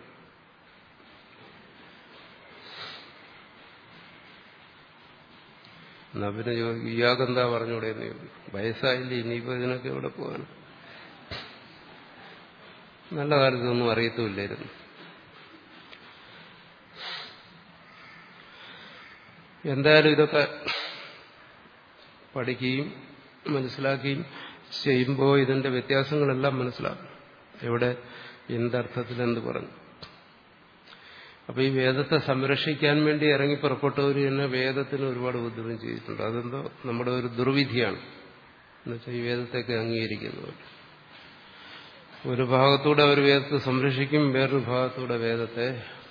എന്നാ പിന്നെ ഇയാൾക്കെന്താ പറഞ്ഞൂടെ എന്ന് ചോദിക്കും വയസ്സായില്ലേ ഇനിയിപ്പോ ഇതിനൊക്കെ എവിടെ പോകാൻ നല്ല കാലത്തൊന്നും അറിയത്തുമില്ലായിരുന്നു എന്തായാലും ഇതൊക്കെ പഠിക്കുകയും മനസ്സിലാക്കുകയും ചെയ്യുമ്പോൾ ഇതിന്റെ വ്യത്യാസങ്ങളെല്ലാം മനസ്സിലാക്കും എവിടെ എന്തർത്ഥത്തിൽ എന്ത് പറഞ്ഞു അപ്പൊ ഈ വേദത്തെ സംരക്ഷിക്കാൻ വേണ്ടി ഇറങ്ങി പുറപ്പെട്ടവർ തന്നെ വേദത്തിന് ഒരുപാട് ബുദ്ധിമുട്ട് ചെയ്തിട്ടുണ്ട് അതെന്തോ നമ്മുടെ ഒരു ദുർവിധിയാണ് എന്നുവെച്ചാൽ ഈ വേദത്തെയൊക്കെ അംഗീകരിക്കുന്നവർ ഒരു ഭാഗത്തൂടെ അവർ വേദത്തെ സംരക്ഷിക്കും വേറൊരു ഭാഗത്തൂടെ വേദത്തെ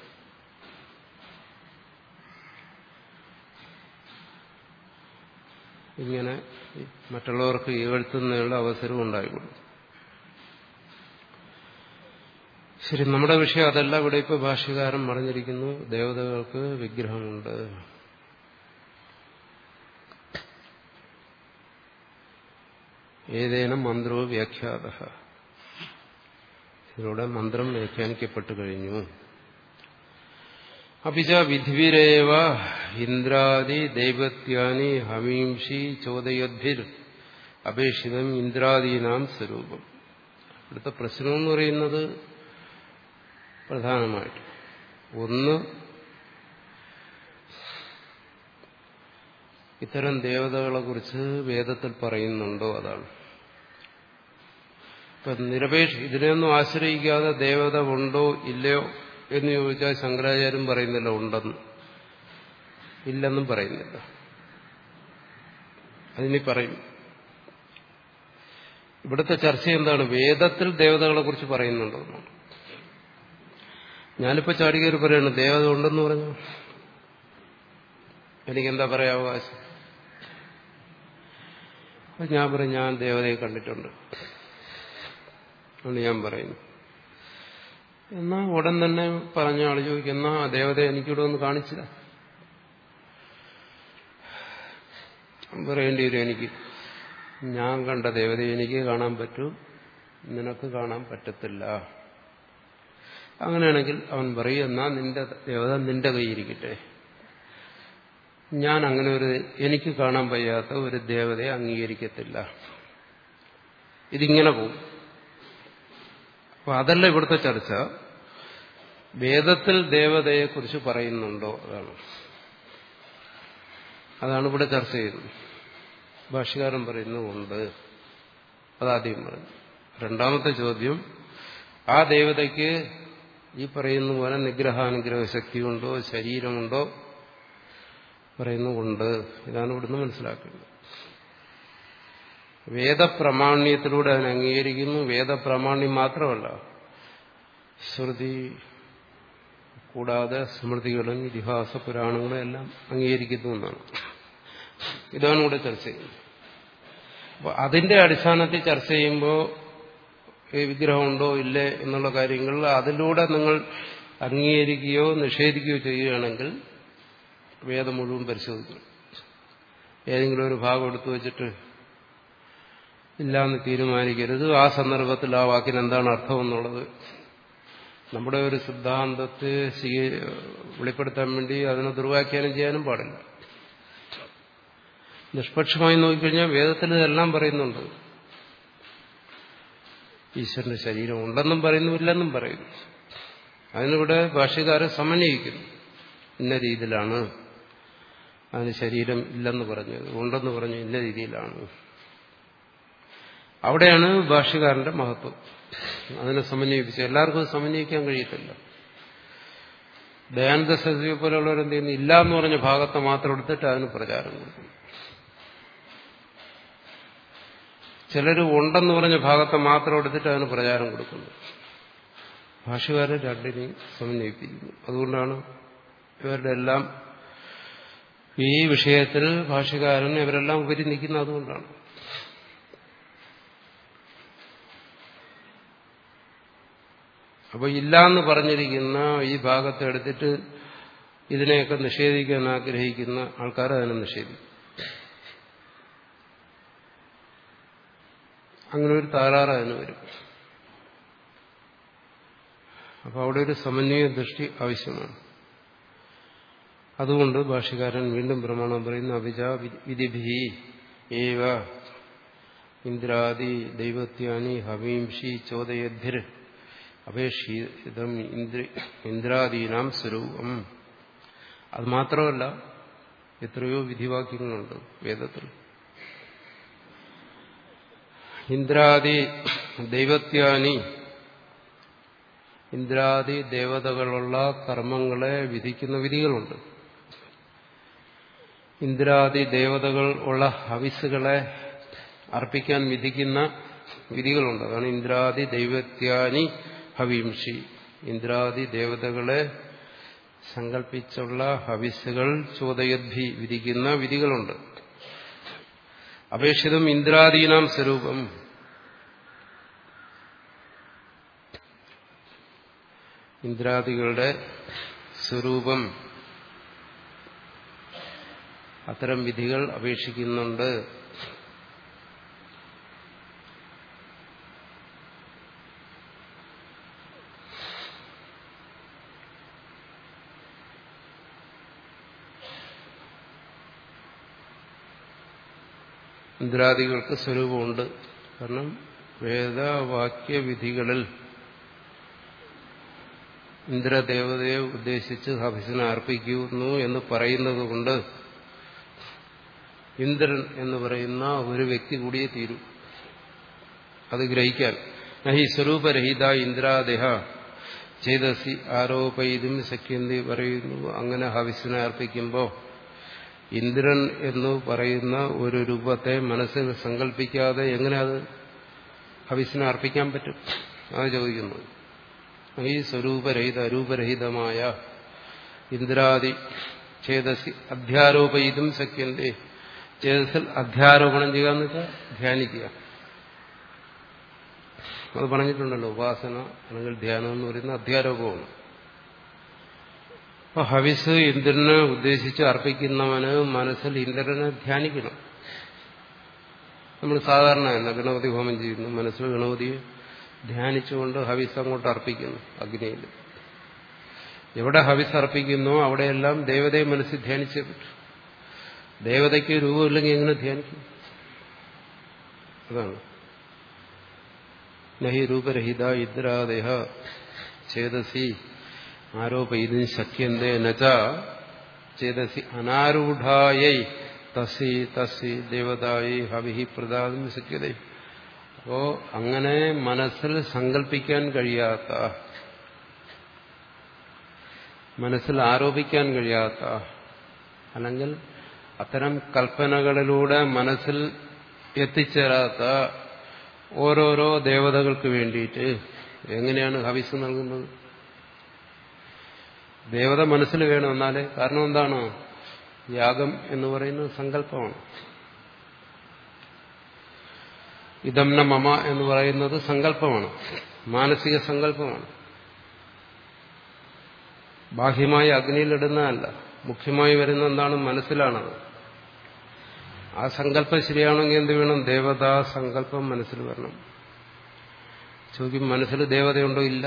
ഇങ്ങനെ മറ്റുള്ളവർക്ക് ഈഴ്ത്തുന്നതിനുള്ള അവസരം ഉണ്ടായിക്കൊടുക്കും ശരി നമ്മുടെ വിഷയം അതല്ല ഇവിടെ ഇപ്പൊ ഭാഷ്യകാരൻ പറഞ്ഞിരിക്കുന്നു ദേവതകൾക്ക് വിഗ്രഹമുണ്ട് ഏതേനും മന്ത്രവും വ്യാഖ്യാത ഇതിലൂടെ മന്ത്രം വ്യാഖ്യാനിക്കപ്പെട്ടു കഴിഞ്ഞു അപ്പിച്ച വിധിവിരേവ ഇന്ദ്രാദി ദൈവത്യാനി ഹമീംഷി ചോദയദ്ഭിർ അപേക്ഷിതം ഇന്ദ്രാദീനാം സ്വരൂപം ഇവിടുത്തെ പ്രശ്നം എന്ന് പറയുന്നത് പ്രധാനമായിട്ട് ഒന്ന് ഇത്തരം ദേവതകളെ കുറിച്ച് വേദത്തിൽ പറയുന്നുണ്ടോ അതാണ് ഇപ്പൊ നിരപേക്ഷ ഇതിനെയൊന്നും ആശ്രയിക്കാതെ ദേവത ഉണ്ടോ ഇല്ലയോ എന്ന് ചോദിച്ചാൽ ശങ്കരാചാര്യം പറയുന്നില്ല ഉണ്ടെന്ന് ഇല്ലെന്നും പറയുന്നില്ല അതിനി പറയും ഇവിടുത്തെ ചർച്ച എന്താണ് വേദത്തിൽ ദേവതകളെ കുറിച്ച് പറയുന്നുണ്ടോ എന്നാണ് ഞാനിപ്പോ ചാടികയറി പറയാണ് ദേവത ഉണ്ടെന്ന് പറഞ്ഞു എനിക്കെന്താ പറയാ അവകാശം അപ്പൊ ഞാൻ പറയും ഞാൻ ദേവതയെ കണ്ടിട്ടുണ്ട് ആണ് ഞാൻ പറയുന്നത് എന്നാ ഉടൻ തന്നെ പറഞ്ഞ ആൾ ചോദിക്കും എന്നാ ആ ദേവതയെ എനിക്കിവിടെ ഒന്ന് കാണിച്ചില്ല പറയേണ്ടി വരും എനിക്ക് ഞാൻ കണ്ട ദേവതയെ എനിക്ക് കാണാൻ പറ്റൂ നിനക്ക് കാണാൻ പറ്റത്തില്ല അങ്ങനെയാണെങ്കിൽ അവൻ പറയും എന്നാ നിന്റെ ദേവത നിന്റെ കൈയിരിക്കട്ടെ ഞാൻ അങ്ങനെ ഒരു എനിക്ക് കാണാൻ വയ്യാത്ത ഒരു ദേവതയെ അംഗീകരിക്കത്തില്ല ഇതിങ്ങനെ പോകും അപ്പൊ അതല്ല ഇവിടുത്തെ ചർച്ച വേദത്തിൽ ദേവതയെക്കുറിച്ച് പറയുന്നുണ്ടോ അതാണ് അതാണ് ഇവിടെ ചർച്ച ചെയ്യുന്നത് ഭാഷ്യകാരൻ പറയുന്നുണ്ട് അതാദ്യം പറഞ്ഞു രണ്ടാമത്തെ ചോദ്യം ആ ദേവതയ്ക്ക് ഈ പറയുന്ന പോലെ നിഗ്രഹാനുഗ്രഹ ശക്തിയുണ്ടോ ശരീരമുണ്ടോ പറയുന്നുണ്ട് ഇതാണ് ഇവിടുന്ന് മനസ്സിലാക്കേണ്ടത് വേദപ്രമാണ്യത്തിലൂടെ അതിനെ അംഗീകരിക്കുന്നു വേദപ്രമാണ്യം മാത്രമല്ല ശ്രുതി കൂടാതെ സ്മൃതികളും ഇതിഹാസ പുരാണങ്ങളും എല്ലാം അംഗീകരിക്കുന്നു എന്നാണ് ഇതാണ് ഇവിടെ ചർച്ച ചെയ്യുന്നത് അപ്പോൾ അതിന്റെ അടിസ്ഥാനത്തിൽ ചർച്ച ചെയ്യുമ്പോൾ ഈ വിഗ്രഹമുണ്ടോ ഇല്ലേ എന്നുള്ള കാര്യങ്ങൾ അതിലൂടെ നിങ്ങൾ അംഗീകരിക്കുകയോ നിഷേധിക്കുകയോ ചെയ്യുകയാണെങ്കിൽ വേദം മുഴുവൻ പരിശോധിക്കണം ഏതെങ്കിലും ഒരു ഭാഗം എടുത്തു വെച്ചിട്ട് ഇല്ലാന്ന് തീരുമാനിക്കരുത് ആ സന്ദർഭത്തിൽ ആ വാക്കിന് എന്താണ് അർത്ഥം എന്നുള്ളത് നമ്മുടെ ഒരു സിദ്ധാന്തത്തെ വെളിപ്പെടുത്താൻ വേണ്ടി അതിനെ ദുർവാഖ്യാനം ചെയ്യാനും പാടില്ല നിഷ്പക്ഷമായി നോക്കിക്കഴിഞ്ഞാൽ വേദത്തിൽ ഇതെല്ലാം പറയുന്നുണ്ട് ഈശ്വരന്റെ ശരീരം ഉണ്ടെന്നും പറയുന്നു ഇല്ലെന്നും പറയുന്നു അതിനിവിടെ ഭാഷ്യകാരെ സമന്വയിക്കുന്നു ഇന്ന രീതിയിലാണ് അതിന് ശരീരം ഇല്ലെന്ന് പറഞ്ഞത് ഉണ്ടെന്ന് പറഞ്ഞു ഇന്ന രീതിയിലാണ് അവിടെയാണ് ഭാഷ്യകാരന്റെ മഹത്വം അതിനെ സമന്വയിപ്പിച്ചത് എല്ലാവർക്കും സമന്വയിക്കാൻ കഴിയത്തില്ല ദയാനന്ദ സരസ്വതിയെ പോലെയുള്ളവരെന്ത് ചെയ്യുന്നു ഇല്ല എന്ന് പറഞ്ഞ ഭാഗത്തെ മാത്രം എടുത്തിട്ട് അതിന് പ്രചാരം കൊടുക്കും ചിലർ ഉണ്ടെന്ന് പറഞ്ഞ ഭാഗത്തെ മാത്രം എടുത്തിട്ട് അതിന് പ്രചാരം കൊടുക്കുന്നു ഭാഷകാരെ രണ്ടിനെയും സമന്വയിപ്പിക്കുന്നു അതുകൊണ്ടാണ് ഇവരുടെ എല്ലാം ഈ വിഷയത്തിൽ ഭാഷകാരൻ ഇവരെല്ലാം ഉപരി നിൽക്കുന്ന അതുകൊണ്ടാണ് അപ്പൊ ഇല്ലാന്ന് പറഞ്ഞിരിക്കുന്ന ഈ ഭാഗത്തെ എടുത്തിട്ട് ഇതിനെയൊക്കെ നിഷേധിക്കാൻ ആഗ്രഹിക്കുന്ന ആൾക്കാർ അതിനെ നിഷേധിക്കും അങ്ങനെ ഒരു താറാറ് അതിന് വരും അപ്പൊ അവിടെ ഒരു സമന്വയ ദൃഷ്ടി ആവശ്യമാണ് അതുകൊണ്ട് ഭാഷകാരൻ വീണ്ടും പ്രമാണം പറയുന്നു അഭിജ വിധിഭി ഏവ ഇന്ദ്രാദി ദൈവത്യാനി ഹവീംഷി ചോദയദ്ഭിർ അപേക്ഷിതം ഇന്ദ്രാദീനാം സ്വരൂപം അത് മാത്രമല്ല എത്രയോ വിധിവാക്യങ്ങളുണ്ട് വേദത്തിൽ ഇന്ദ്രാദി ദൈവത്യാനി ഇന്ദ്രാദി ദേവതകളുള്ള കർമ്മങ്ങളെ വിധിക്കുന്ന വിധികളുണ്ട് ഇന്ദ്രാദി ദേവതകൾ ഉള്ള ഹവിസുകളെ അർപ്പിക്കാൻ വിധിക്കുന്ന വിധികളുണ്ട് അതാണ് ഇന്ദ്രാദി ദൈവത്യാനി ഹവിംഷി ഇന്ദ്രാദി ദേവതകളെ സങ്കല്പിച്ചുള്ള ഹവിസുകൾ ചോദയദ്ഭി വിധിക്കുന്ന വിധികളുണ്ട് അപേക്ഷിതം ഇന്ദ്രാദീനാം സ്വരൂപം ഇന്ദ്രാദികളുടെ സ്വരൂപം അത്തരം വിധികൾ അപേക്ഷിക്കുന്നുണ്ട് ഇന്ദ്രാദികൾക്ക് സ്വരൂപമുണ്ട് കാരണം വേദവാക്യവിധികളിൽ ഇന്ദ്രദേവതയെ ഉദ്ദേശിച്ച് ഹഫിസിനെ അർപ്പിക്കുന്നു എന്ന് പറയുന്നത് കൊണ്ട് ഇന്ദ്രൻ എന്ന് പറയുന്ന ഒരു വ്യക്തി കൂടിയേ തീരൂ അത് ഗ്രഹിക്കാൻ നഹി സ്വരൂപരഹിത ഇന്ദ്രാദേഹ ചേതസി ആരോപയിതും സഖ്യന്തി പറയുന്നു അങ്ങനെ ഹവിസിനെ അർപ്പിക്കുമ്പോൾ ഇന്ദ്രൻ എന്ന് പറയുന്ന ഒരു രൂപത്തെ മനസ്സിൽ സങ്കല്പിക്കാതെ എങ്ങനെ അത് ഹവിസിനെ അർപ്പിക്കാൻ പറ്റും അത് ചോദിക്കുന്നു ഈ സ്വരൂപരഹിത അരൂപരഹിതമായ ഇന്ദ്രാദി ചേതസി അധ്യാരോപയിതും സഖ്യന്റെ ചേതസിൽ അധ്യാരോപണം ചെയ്യുക എന്ന് വെച്ചാൽ ധ്യാനിക്കുക അത് പറഞ്ഞിട്ടുണ്ടല്ലോ ഉപാസന അല്ലെങ്കിൽ ധ്യാനം എന്ന് പറയുന്ന അധ്യാരോപമാണ് അപ്പൊ ഹവിസ് ഇന്ദ്രനെ ഉദ്ദേശിച്ച് അർപ്പിക്കുന്നവന് മനസ്സിൽ ഇന്ദ്രനെ ധ്യാനിക്കണം നമ്മൾ സാധാരണ തന്നെ ഗണപതി ഹോമം ചെയ്യുന്നു മനസ്സിൽ ഗണപതിയെ ധ്യാനിച്ചുകൊണ്ട് ഹവിസ് അങ്ങോട്ട് അർപ്പിക്കുന്നു അഗ്നിയിൽ എവിടെ ഹവിസ് അർപ്പിക്കുന്നോ അവിടെയെല്ലാം ദേവതയെ മനസ്സിൽ ധ്യാനിച്ചേ പറ്റും ദേവതയ്ക്ക് രൂപമില്ലെങ്കിൽ എങ്ങനെ ധ്യാനിക്കും അതാണ് നഹി രൂപരഹിത ഇദ്രാദേഹ ചേതസി ആരോപയിതും ശക്യന്തേ നച ചേതസി അനാരൂഢായൈ തസി തസി ദേവതായി ഹവിഹി പ്രദാതും ശക്യത അപ്പോ അങ്ങനെ മനസ്സിൽ സങ്കല്പിക്കാൻ കഴിയാത്ത മനസ്സിൽ ആരോപിക്കാൻ കഴിയാത്ത അല്ലെങ്കിൽ അത്തരം കൽപ്പനകളിലൂടെ മനസ്സിൽ എത്തിച്ചേരാത്ത ഓരോരോ ദേവതകൾക്ക് വേണ്ടിയിട്ട് എങ്ങനെയാണ് ഹവിസ് നൽകുന്നത് ദേവത മനസ്സിൽ വേണം എന്നാലേ കാരണം എന്താണ് യാഗം എന്ന് പറയുന്നത് സങ്കല്പമാണ് ഇതംന മമ എന്ന് പറയുന്നത് സങ്കല്പമാണ് മാനസിക സങ്കല്പമാണ് ബാഹ്യമായി അഗ്നിയിലിടുന്നതല്ല മുഖ്യമായി വരുന്ന എന്താണ് മനസ്സിലാണത് ആ സങ്കല്പം ശരിയാണെങ്കിൽ എന്ത് വേണം ദേവതാ സങ്കല്പം മനസ്സിൽ വരണം ചോദിക്കും മനസ്സിൽ ദേവതയുണ്ടോ ഇല്ല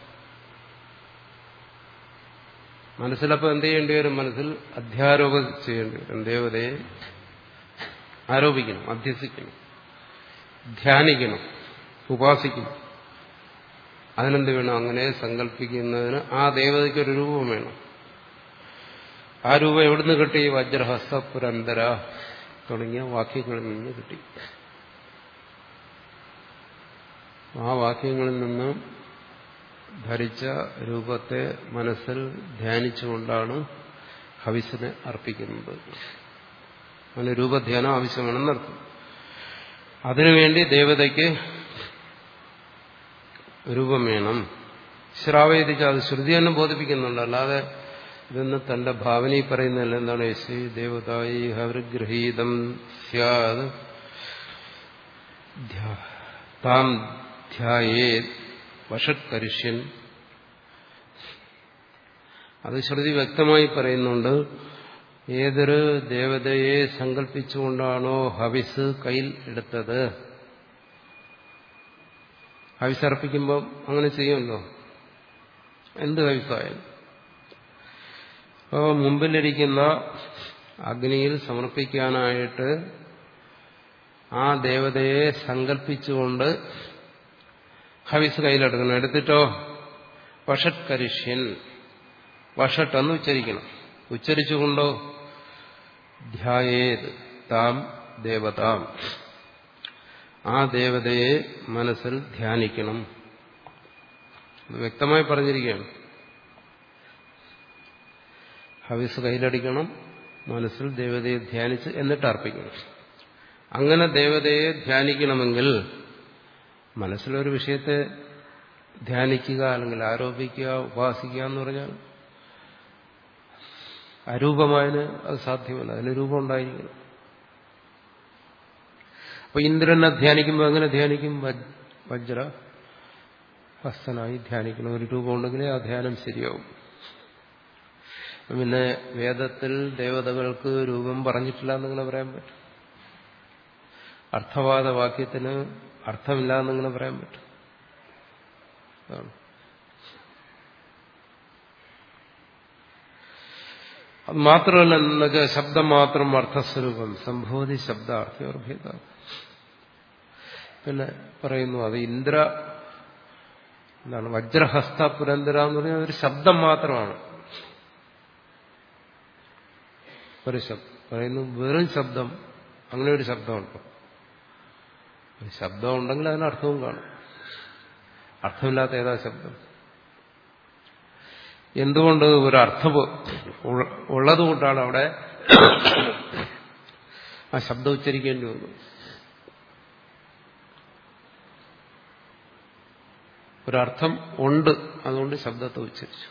മനസ്സിലപ്പോൾ എന്ത് ചെയ്യേണ്ടി വരും മനസ്സിൽ അധ്യാരോപം ചെയ്യേണ്ടി വരും ദേവതയെ ആരോപിക്കണം അധ്യസിക്കണം ധ്യാനിക്കണം ഉപാസിക്കണം അതിനെന്ത് വേണം അങ്ങനെ സങ്കല്പിക്കുന്നതിന് ആ ദേവതയ്ക്ക് ഒരു രൂപം വേണം ആ രൂപം എവിടുന്ന് കിട്ടി വജ്രഹസ്ത പുരന്തര തുടങ്ങിയ വാക്യങ്ങളിൽ നിന്ന് കിട്ടി ആ വാക്യങ്ങളിൽ നിന്ന് ധരിച്ച രൂപത്തെ മനസ്സിൽ ധ്യാനിച്ചുകൊണ്ടാണ് ഹവിസിനെ അർപ്പിക്കുന്നത് അങ്ങനെ രൂപധ്യാനം ആവശ്യമാണെന്നർത്ഥം അതിനുവേണ്ടി ദേവതയ്ക്ക് രൂപം വേണം ശ്രാവേദിച്ച് അത് ശ്രുതി തന്നെ ബോധിപ്പിക്കുന്നുണ്ട് അല്ലാതെ ഇതൊന്ന് തന്റെ ഭാവനയിൽ പറയുന്നതല്ല എന്താണ് യശി ദേവതായി ഹവൃഗ്രഹീതം സ്യാത് താം ധ്യായേ വഷത്കരിഷ്യൻ അത് ശ്രുതി വ്യക്തമായി പറയുന്നുണ്ട് ഏതൊരു ദേവതയെ സങ്കല്പിച്ചുകൊണ്ടാണോ ഹവിസ് കയ്യിൽ എടുത്തത് ഹവിസ് അർപ്പിക്കുമ്പോൾ അങ്ങനെ ചെയ്യുമല്ലോ എന്ത് ഹവിസായാലും അപ്പോൾ മുമ്പിലിരിക്കുന്ന അഗ്നിയിൽ സമർപ്പിക്കാനായിട്ട് ആ ദേവതയെ സങ്കല്പിച്ചുകൊണ്ട് ഹവിസ് കയ്യിലെടുക്കണം എടുത്തിട്ടോ വഷത്കരിഷ്യൻ വഷട്ട് എന്ന് ഉച്ചരിക്കണം ഉച്ചരിച്ചുകൊണ്ടോ ധ്യായേത് താം ദേവതാം ആ ദേവതയെ മനസ്സിൽ ധ്യാനിക്കണം വ്യക്തമായി പറഞ്ഞിരിക്കുകയാണ് ഹവിസ് കയ്യിലടിക്കണം മനസ്സിൽ ദേവതയെ ധ്യാനിച്ച് എന്നിട്ട് അർപ്പിക്കണം അങ്ങനെ ദേവതയെ ധ്യാനിക്കണമെങ്കിൽ മനസ്സിലൊരു വിഷയത്തെ ധ്യാനിക്കുക അല്ലെങ്കിൽ ആരോപിക്കുക ഉപാസിക്കുക എന്ന് പറഞ്ഞാൽ അരൂപമായതിന് അത് സാധ്യമല്ല അതിന് രൂപം ഉണ്ടായിരിക്കണം അപ്പൊ ഇന്ദ്രനെ ധ്യാനിക്കുമ്പോൾ എങ്ങനെ ധ്യാനിക്കും വജ്ര ഹസ്തനായി ധ്യാനിക്കണം ഒരു രൂപം ഉണ്ടെങ്കിലേ ആ ധ്യാനം ശരിയാവും പിന്നെ വേദത്തിൽ ദേവതകൾക്ക് രൂപം പറഞ്ഞിട്ടില്ല എന്നിങ്ങനെ പറയാൻ പറ്റും അർത്ഥവാദ വാക്യത്തിന് അർത്ഥമില്ല എന്നിങ്ങനെ പറയാൻ പറ്റും അതാണ് അത് മാത്രമല്ല എന്നൊക്കെ ശബ്ദം മാത്രം അർത്ഥസ്വരൂപം സംഭവതി ശബ്ദാർത്ഥ്യവർഭേദ പിന്നെ പറയുന്നു അത് ഇന്ദ്ര എന്താണ് വജ്രഹസ്ത പുരന്തര എന്ന് പറഞ്ഞാൽ ഒരു ശബ്ദം മാത്രമാണ് ഒരു ശബ്ദം പറയുന്നു വെറും ശബ്ദം അങ്ങനെ ഒരു ശബ്ദമുണ്ടോ ഒരു ശബ്ദം ഉണ്ടെങ്കിൽ അതിന് അർത്ഥവും കാണും അർത്ഥമില്ലാത്ത ഏതാ ശബ്ദം എന്തുകൊണ്ട് ഒരു അർത്ഥം ഉള്ളതുകൊണ്ടാണ് അവിടെ ആ ശബ്ദം ഉച്ചരിക്കേണ്ടി വന്നത് ഒരർത്ഥം ഉണ്ട് അതുകൊണ്ട് ശബ്ദത്തെ ഉച്ചരിച്ചു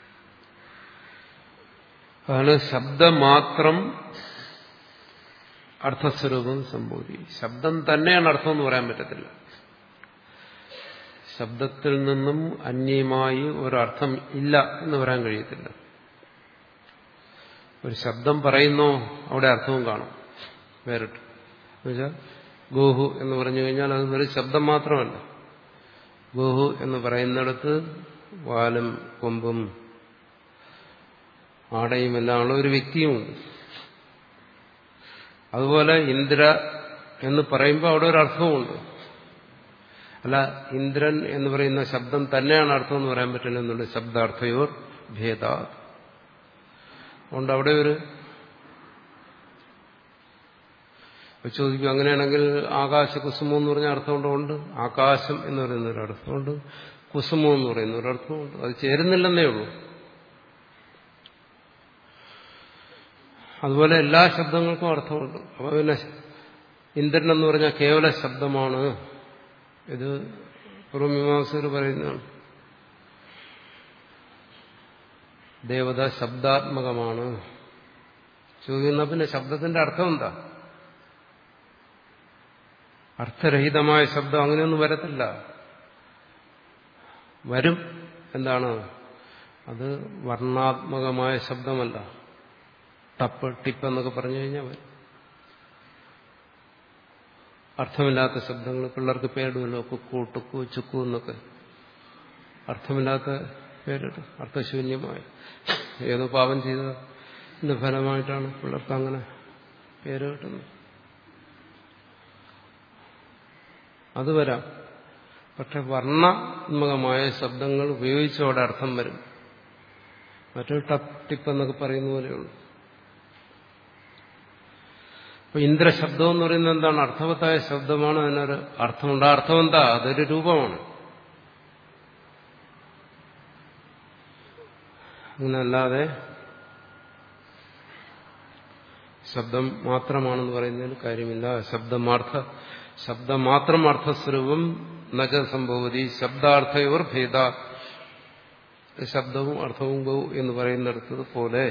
അതാണ് ശബ്ദം മാത്രം അർത്ഥസ്വരൂപം സംഭവിക്കും ശബ്ദം തന്നെയാണ് അർത്ഥം എന്ന് പറയാൻ പറ്റത്തില്ല ശബ്ദത്തിൽ നിന്നും അന്യമായി ഒരർത്ഥം ഇല്ല എന്ന് പറയാൻ കഴിയത്തില്ല ഒരു ശബ്ദം പറയുന്നോ അവിടെ അർത്ഥവും കാണും വേറിട്ട് എന്നുവെച്ചാൽ ഗോഹു എന്ന് പറഞ്ഞു കഴിഞ്ഞാൽ അത് ഒരു ശബ്ദം മാത്രമല്ല ഗോഹു എന്ന് പറയുന്നിടത്ത് വാലും കൊമ്പും ആടയും എല്ലാം ഉള്ള ഒരു വ്യക്തിയുമുണ്ട് അതുപോലെ ഇന്ദ്ര എന്ന് പറയുമ്പോൾ അവിടെ ഒരു അർത്ഥവുമുണ്ട് അല്ല ഇന്ദ്രൻ എന്ന് പറയുന്ന ശബ്ദം തന്നെയാണ് അർത്ഥം എന്ന് പറയാൻ പറ്റില്ല എന്നുള്ള ശബ്ദാർത്ഥയോർ ഭേദ അതുകൊണ്ട് അവിടെ ഒരു ചോദിക്കും അങ്ങനെയാണെങ്കിൽ ആകാശ കുസുമം എന്ന് പറഞ്ഞ അർത്ഥമുണ്ട് ആകാശം എന്ന് പറയുന്ന ഒരു അർത്ഥമുണ്ട് കുസുമം എന്ന് പറയുന്ന ഒരു അർത്ഥമുണ്ട് അത് ചേരുന്നില്ലെന്നേ ഉള്ളൂ അതുപോലെ എല്ലാ ശബ്ദങ്ങൾക്കും അർത്ഥമുണ്ട് അപ്പൊ പിന്നെ ഇന്ദ്രൻ എന്ന് പറഞ്ഞാൽ കേവല ശബ്ദമാണ് ഇത് പൂർവമീമാംസകർ പറയുന്നതാണ് ദേവത ശബ്ദാത്മകമാണ് ചോദിക്കുന്ന പിന്നെ ശബ്ദത്തിന്റെ അർത്ഥം എന്താ അർത്ഥരഹിതമായ ശബ്ദം അങ്ങനെയൊന്നും വരത്തില്ല വരും എന്താണ് അത് വർണ്ണാത്മകമായ ശബ്ദമല്ല ടപ്പ് ടിപ്പ് എന്നൊക്കെ പറഞ്ഞു കഴിഞ്ഞാൽ വരും അർത്ഥമില്ലാത്ത ശബ്ദങ്ങൾ പിള്ളേർക്ക് പേരിടുമല്ലോ കുക്കു ടുക്കു ചുക്കു എന്നൊക്കെ അർത്ഥമില്ലാത്ത പേരിടും അർത്ഥശൂന്യമായ ഏതോ പാപം ചെയ്തതിന്റെ ഫലമായിട്ടാണ് പിള്ളേർക്ക് അങ്ങനെ പേര് കിട്ടുന്നത് അത് വരാം പക്ഷെ വർണ്ണാത്മകമായ ശബ്ദങ്ങൾ ഉപയോഗിച്ചോടെ അർത്ഥം വരും മറ്റൊരു ടപ്പ് ടിപ്പ് എന്നൊക്കെ പറയുന്ന പോലെയുള്ളൂ അപ്പൊ ഇന്ദ്രശബ്ദം എന്ന് പറയുന്നത് എന്താണ് അർത്ഥവത്തായ ശബ്ദമാണ് അതിനൊരു അർത്ഥമുണ്ട് ആ അർത്ഥം എന്താ അതൊരു രൂപമാണ് അങ്ങനല്ലാതെ ശബ്ദം മാത്രമാണെന്ന് പറയുന്നതിൽ കാര്യമില്ല ശബ്ദമാർത്ഥ ശബ്ദം മാത്രം അർത്ഥസ്വരൂപം നജ സംഭവതി ശബ്ദാർത്ഥയോർ ഭേദ ശബ്ദവും അർത്ഥവും ഗൗ എന്ന് പറയുന്നിടത്തത് പോലെ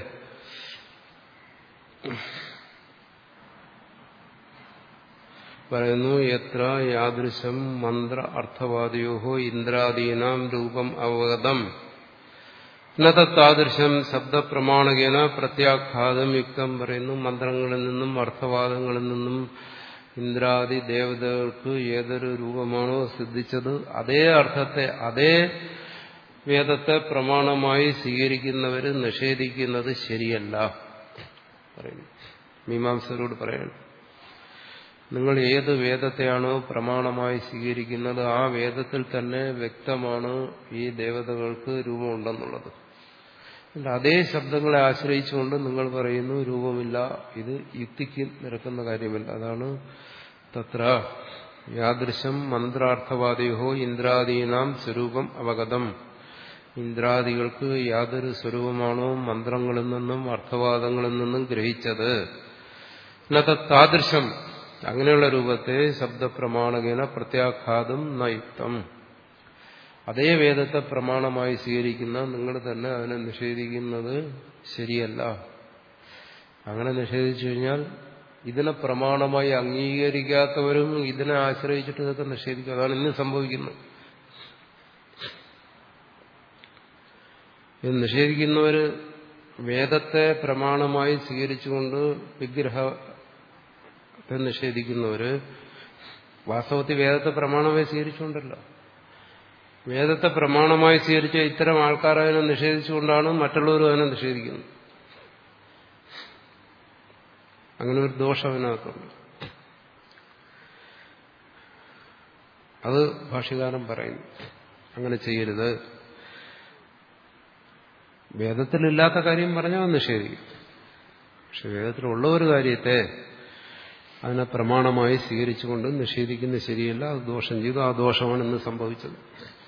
പറയുന്നു എത്ര യാദൃശം മന്ത്ര അർത്ഥവാദിയോഹോ ഇന്ദ്രാദീനാം രൂപം അവഗതം നതാദൃശം ശബ്ദപ്രമാണകേന പ്രത്യാഘാതം യുക്തം പറയുന്നു മന്ത്രങ്ങളിൽ നിന്നും അർത്ഥവാദങ്ങളിൽ നിന്നും ഇന്ദ്രാദി ദേവതകൾക്ക് ഏതൊരു രൂപമാണോ സിദ്ധിച്ചത് അതേ അർത്ഥത്തെ അതേ വേദത്തെ പ്രമാണമായി സ്വീകരിക്കുന്നവര് നിഷേധിക്കുന്നത് ശരിയല്ല പറയുന്നു മീമാംസകരോട് പറയണം നിങ്ങൾ ഏത് വേദത്തെയാണോ പ്രമാണമായി സ്വീകരിക്കുന്നത് ആ വേദത്തിൽ തന്നെ വ്യക്തമാണ് ഈ ദേവതകൾക്ക് രൂപമുണ്ടെന്നുള്ളത് അതേ ശബ്ദങ്ങളെ ആശ്രയിച്ചുകൊണ്ട് നിങ്ങൾ പറയുന്നു രൂപമില്ല ഇത് യുക്തിക്ക് നിരക്കുന്ന കാര്യമല്ല അതാണ് തത്ര യാദൃശം മന്ത്രാർത്ഥവാദിയോ ഇന്ദ്രാദീനാം സ്വരൂപം അവഗതം ഇന്ദ്രാദികൾക്ക് യാതൊരു സ്വരൂപമാണോ മന്ത്രങ്ങളിൽ നിന്നും അർത്ഥവാദങ്ങളിൽ നിന്നും ഗ്രഹിച്ചത് താദൃശം അങ്ങനെയുള്ള രൂപത്തെ ശബ്ദപ്രമാണകേന പ്രത്യാഘാതം നയുക്തം അതേ വേദത്തെ പ്രമാണമായി സ്വീകരിക്കുന്ന നിങ്ങൾ തന്നെ അതിനെ നിഷേധിക്കുന്നത് ശരിയല്ല അങ്ങനെ നിഷേധിച്ചു കഴിഞ്ഞാൽ ഇതിനെ പ്രമാണമായി അംഗീകരിക്കാത്തവരും ഇതിനെ ആശ്രയിച്ചിട്ട് ഇതൊക്കെ നിഷേധിക്കും അതാണ് ഇന്ന് സംഭവിക്കുന്നത് ഇത് നിഷേധിക്കുന്നവര് വേദത്തെ പ്രമാണമായി സ്വീകരിച്ചുകൊണ്ട് വിഗ്രഹത്തെ നിഷേധിക്കുന്നവര് വാസ്തവത്തിൽ വേദത്തെ പ്രമാണമായി സ്വീകരിച്ചുകൊണ്ടല്ല വേദത്തെ പ്രമാണമായി സ്വീകരിച്ച ഇത്തരം ആൾക്കാർ അതിനെ നിഷേധിച്ചുകൊണ്ടാണ് മറ്റുള്ളവരും അതിനെ നിഷേധിക്കുന്നത് അങ്ങനെ ഒരു ദോഷം അതിനകത്തുണ്ട് അത് ഭാഷ്യകാരൻ പറയുന്നു അങ്ങനെ ചെയ്യരുത് വേദത്തിലില്ലാത്ത കാര്യം പറഞ്ഞാൽ അത് നിഷേധിക്കും പക്ഷെ വേദത്തിലുള്ള ഒരു കാര്യത്തെ അതിനെ പ്രമാണമായി സ്വീകരിച്ചുകൊണ്ട് നിഷേധിക്കുന്നത് ശരിയല്ല അത് ദോഷം ചെയ്തു ആ ദോഷമാണ് ഇന്ന് സംഭവിച്ചത്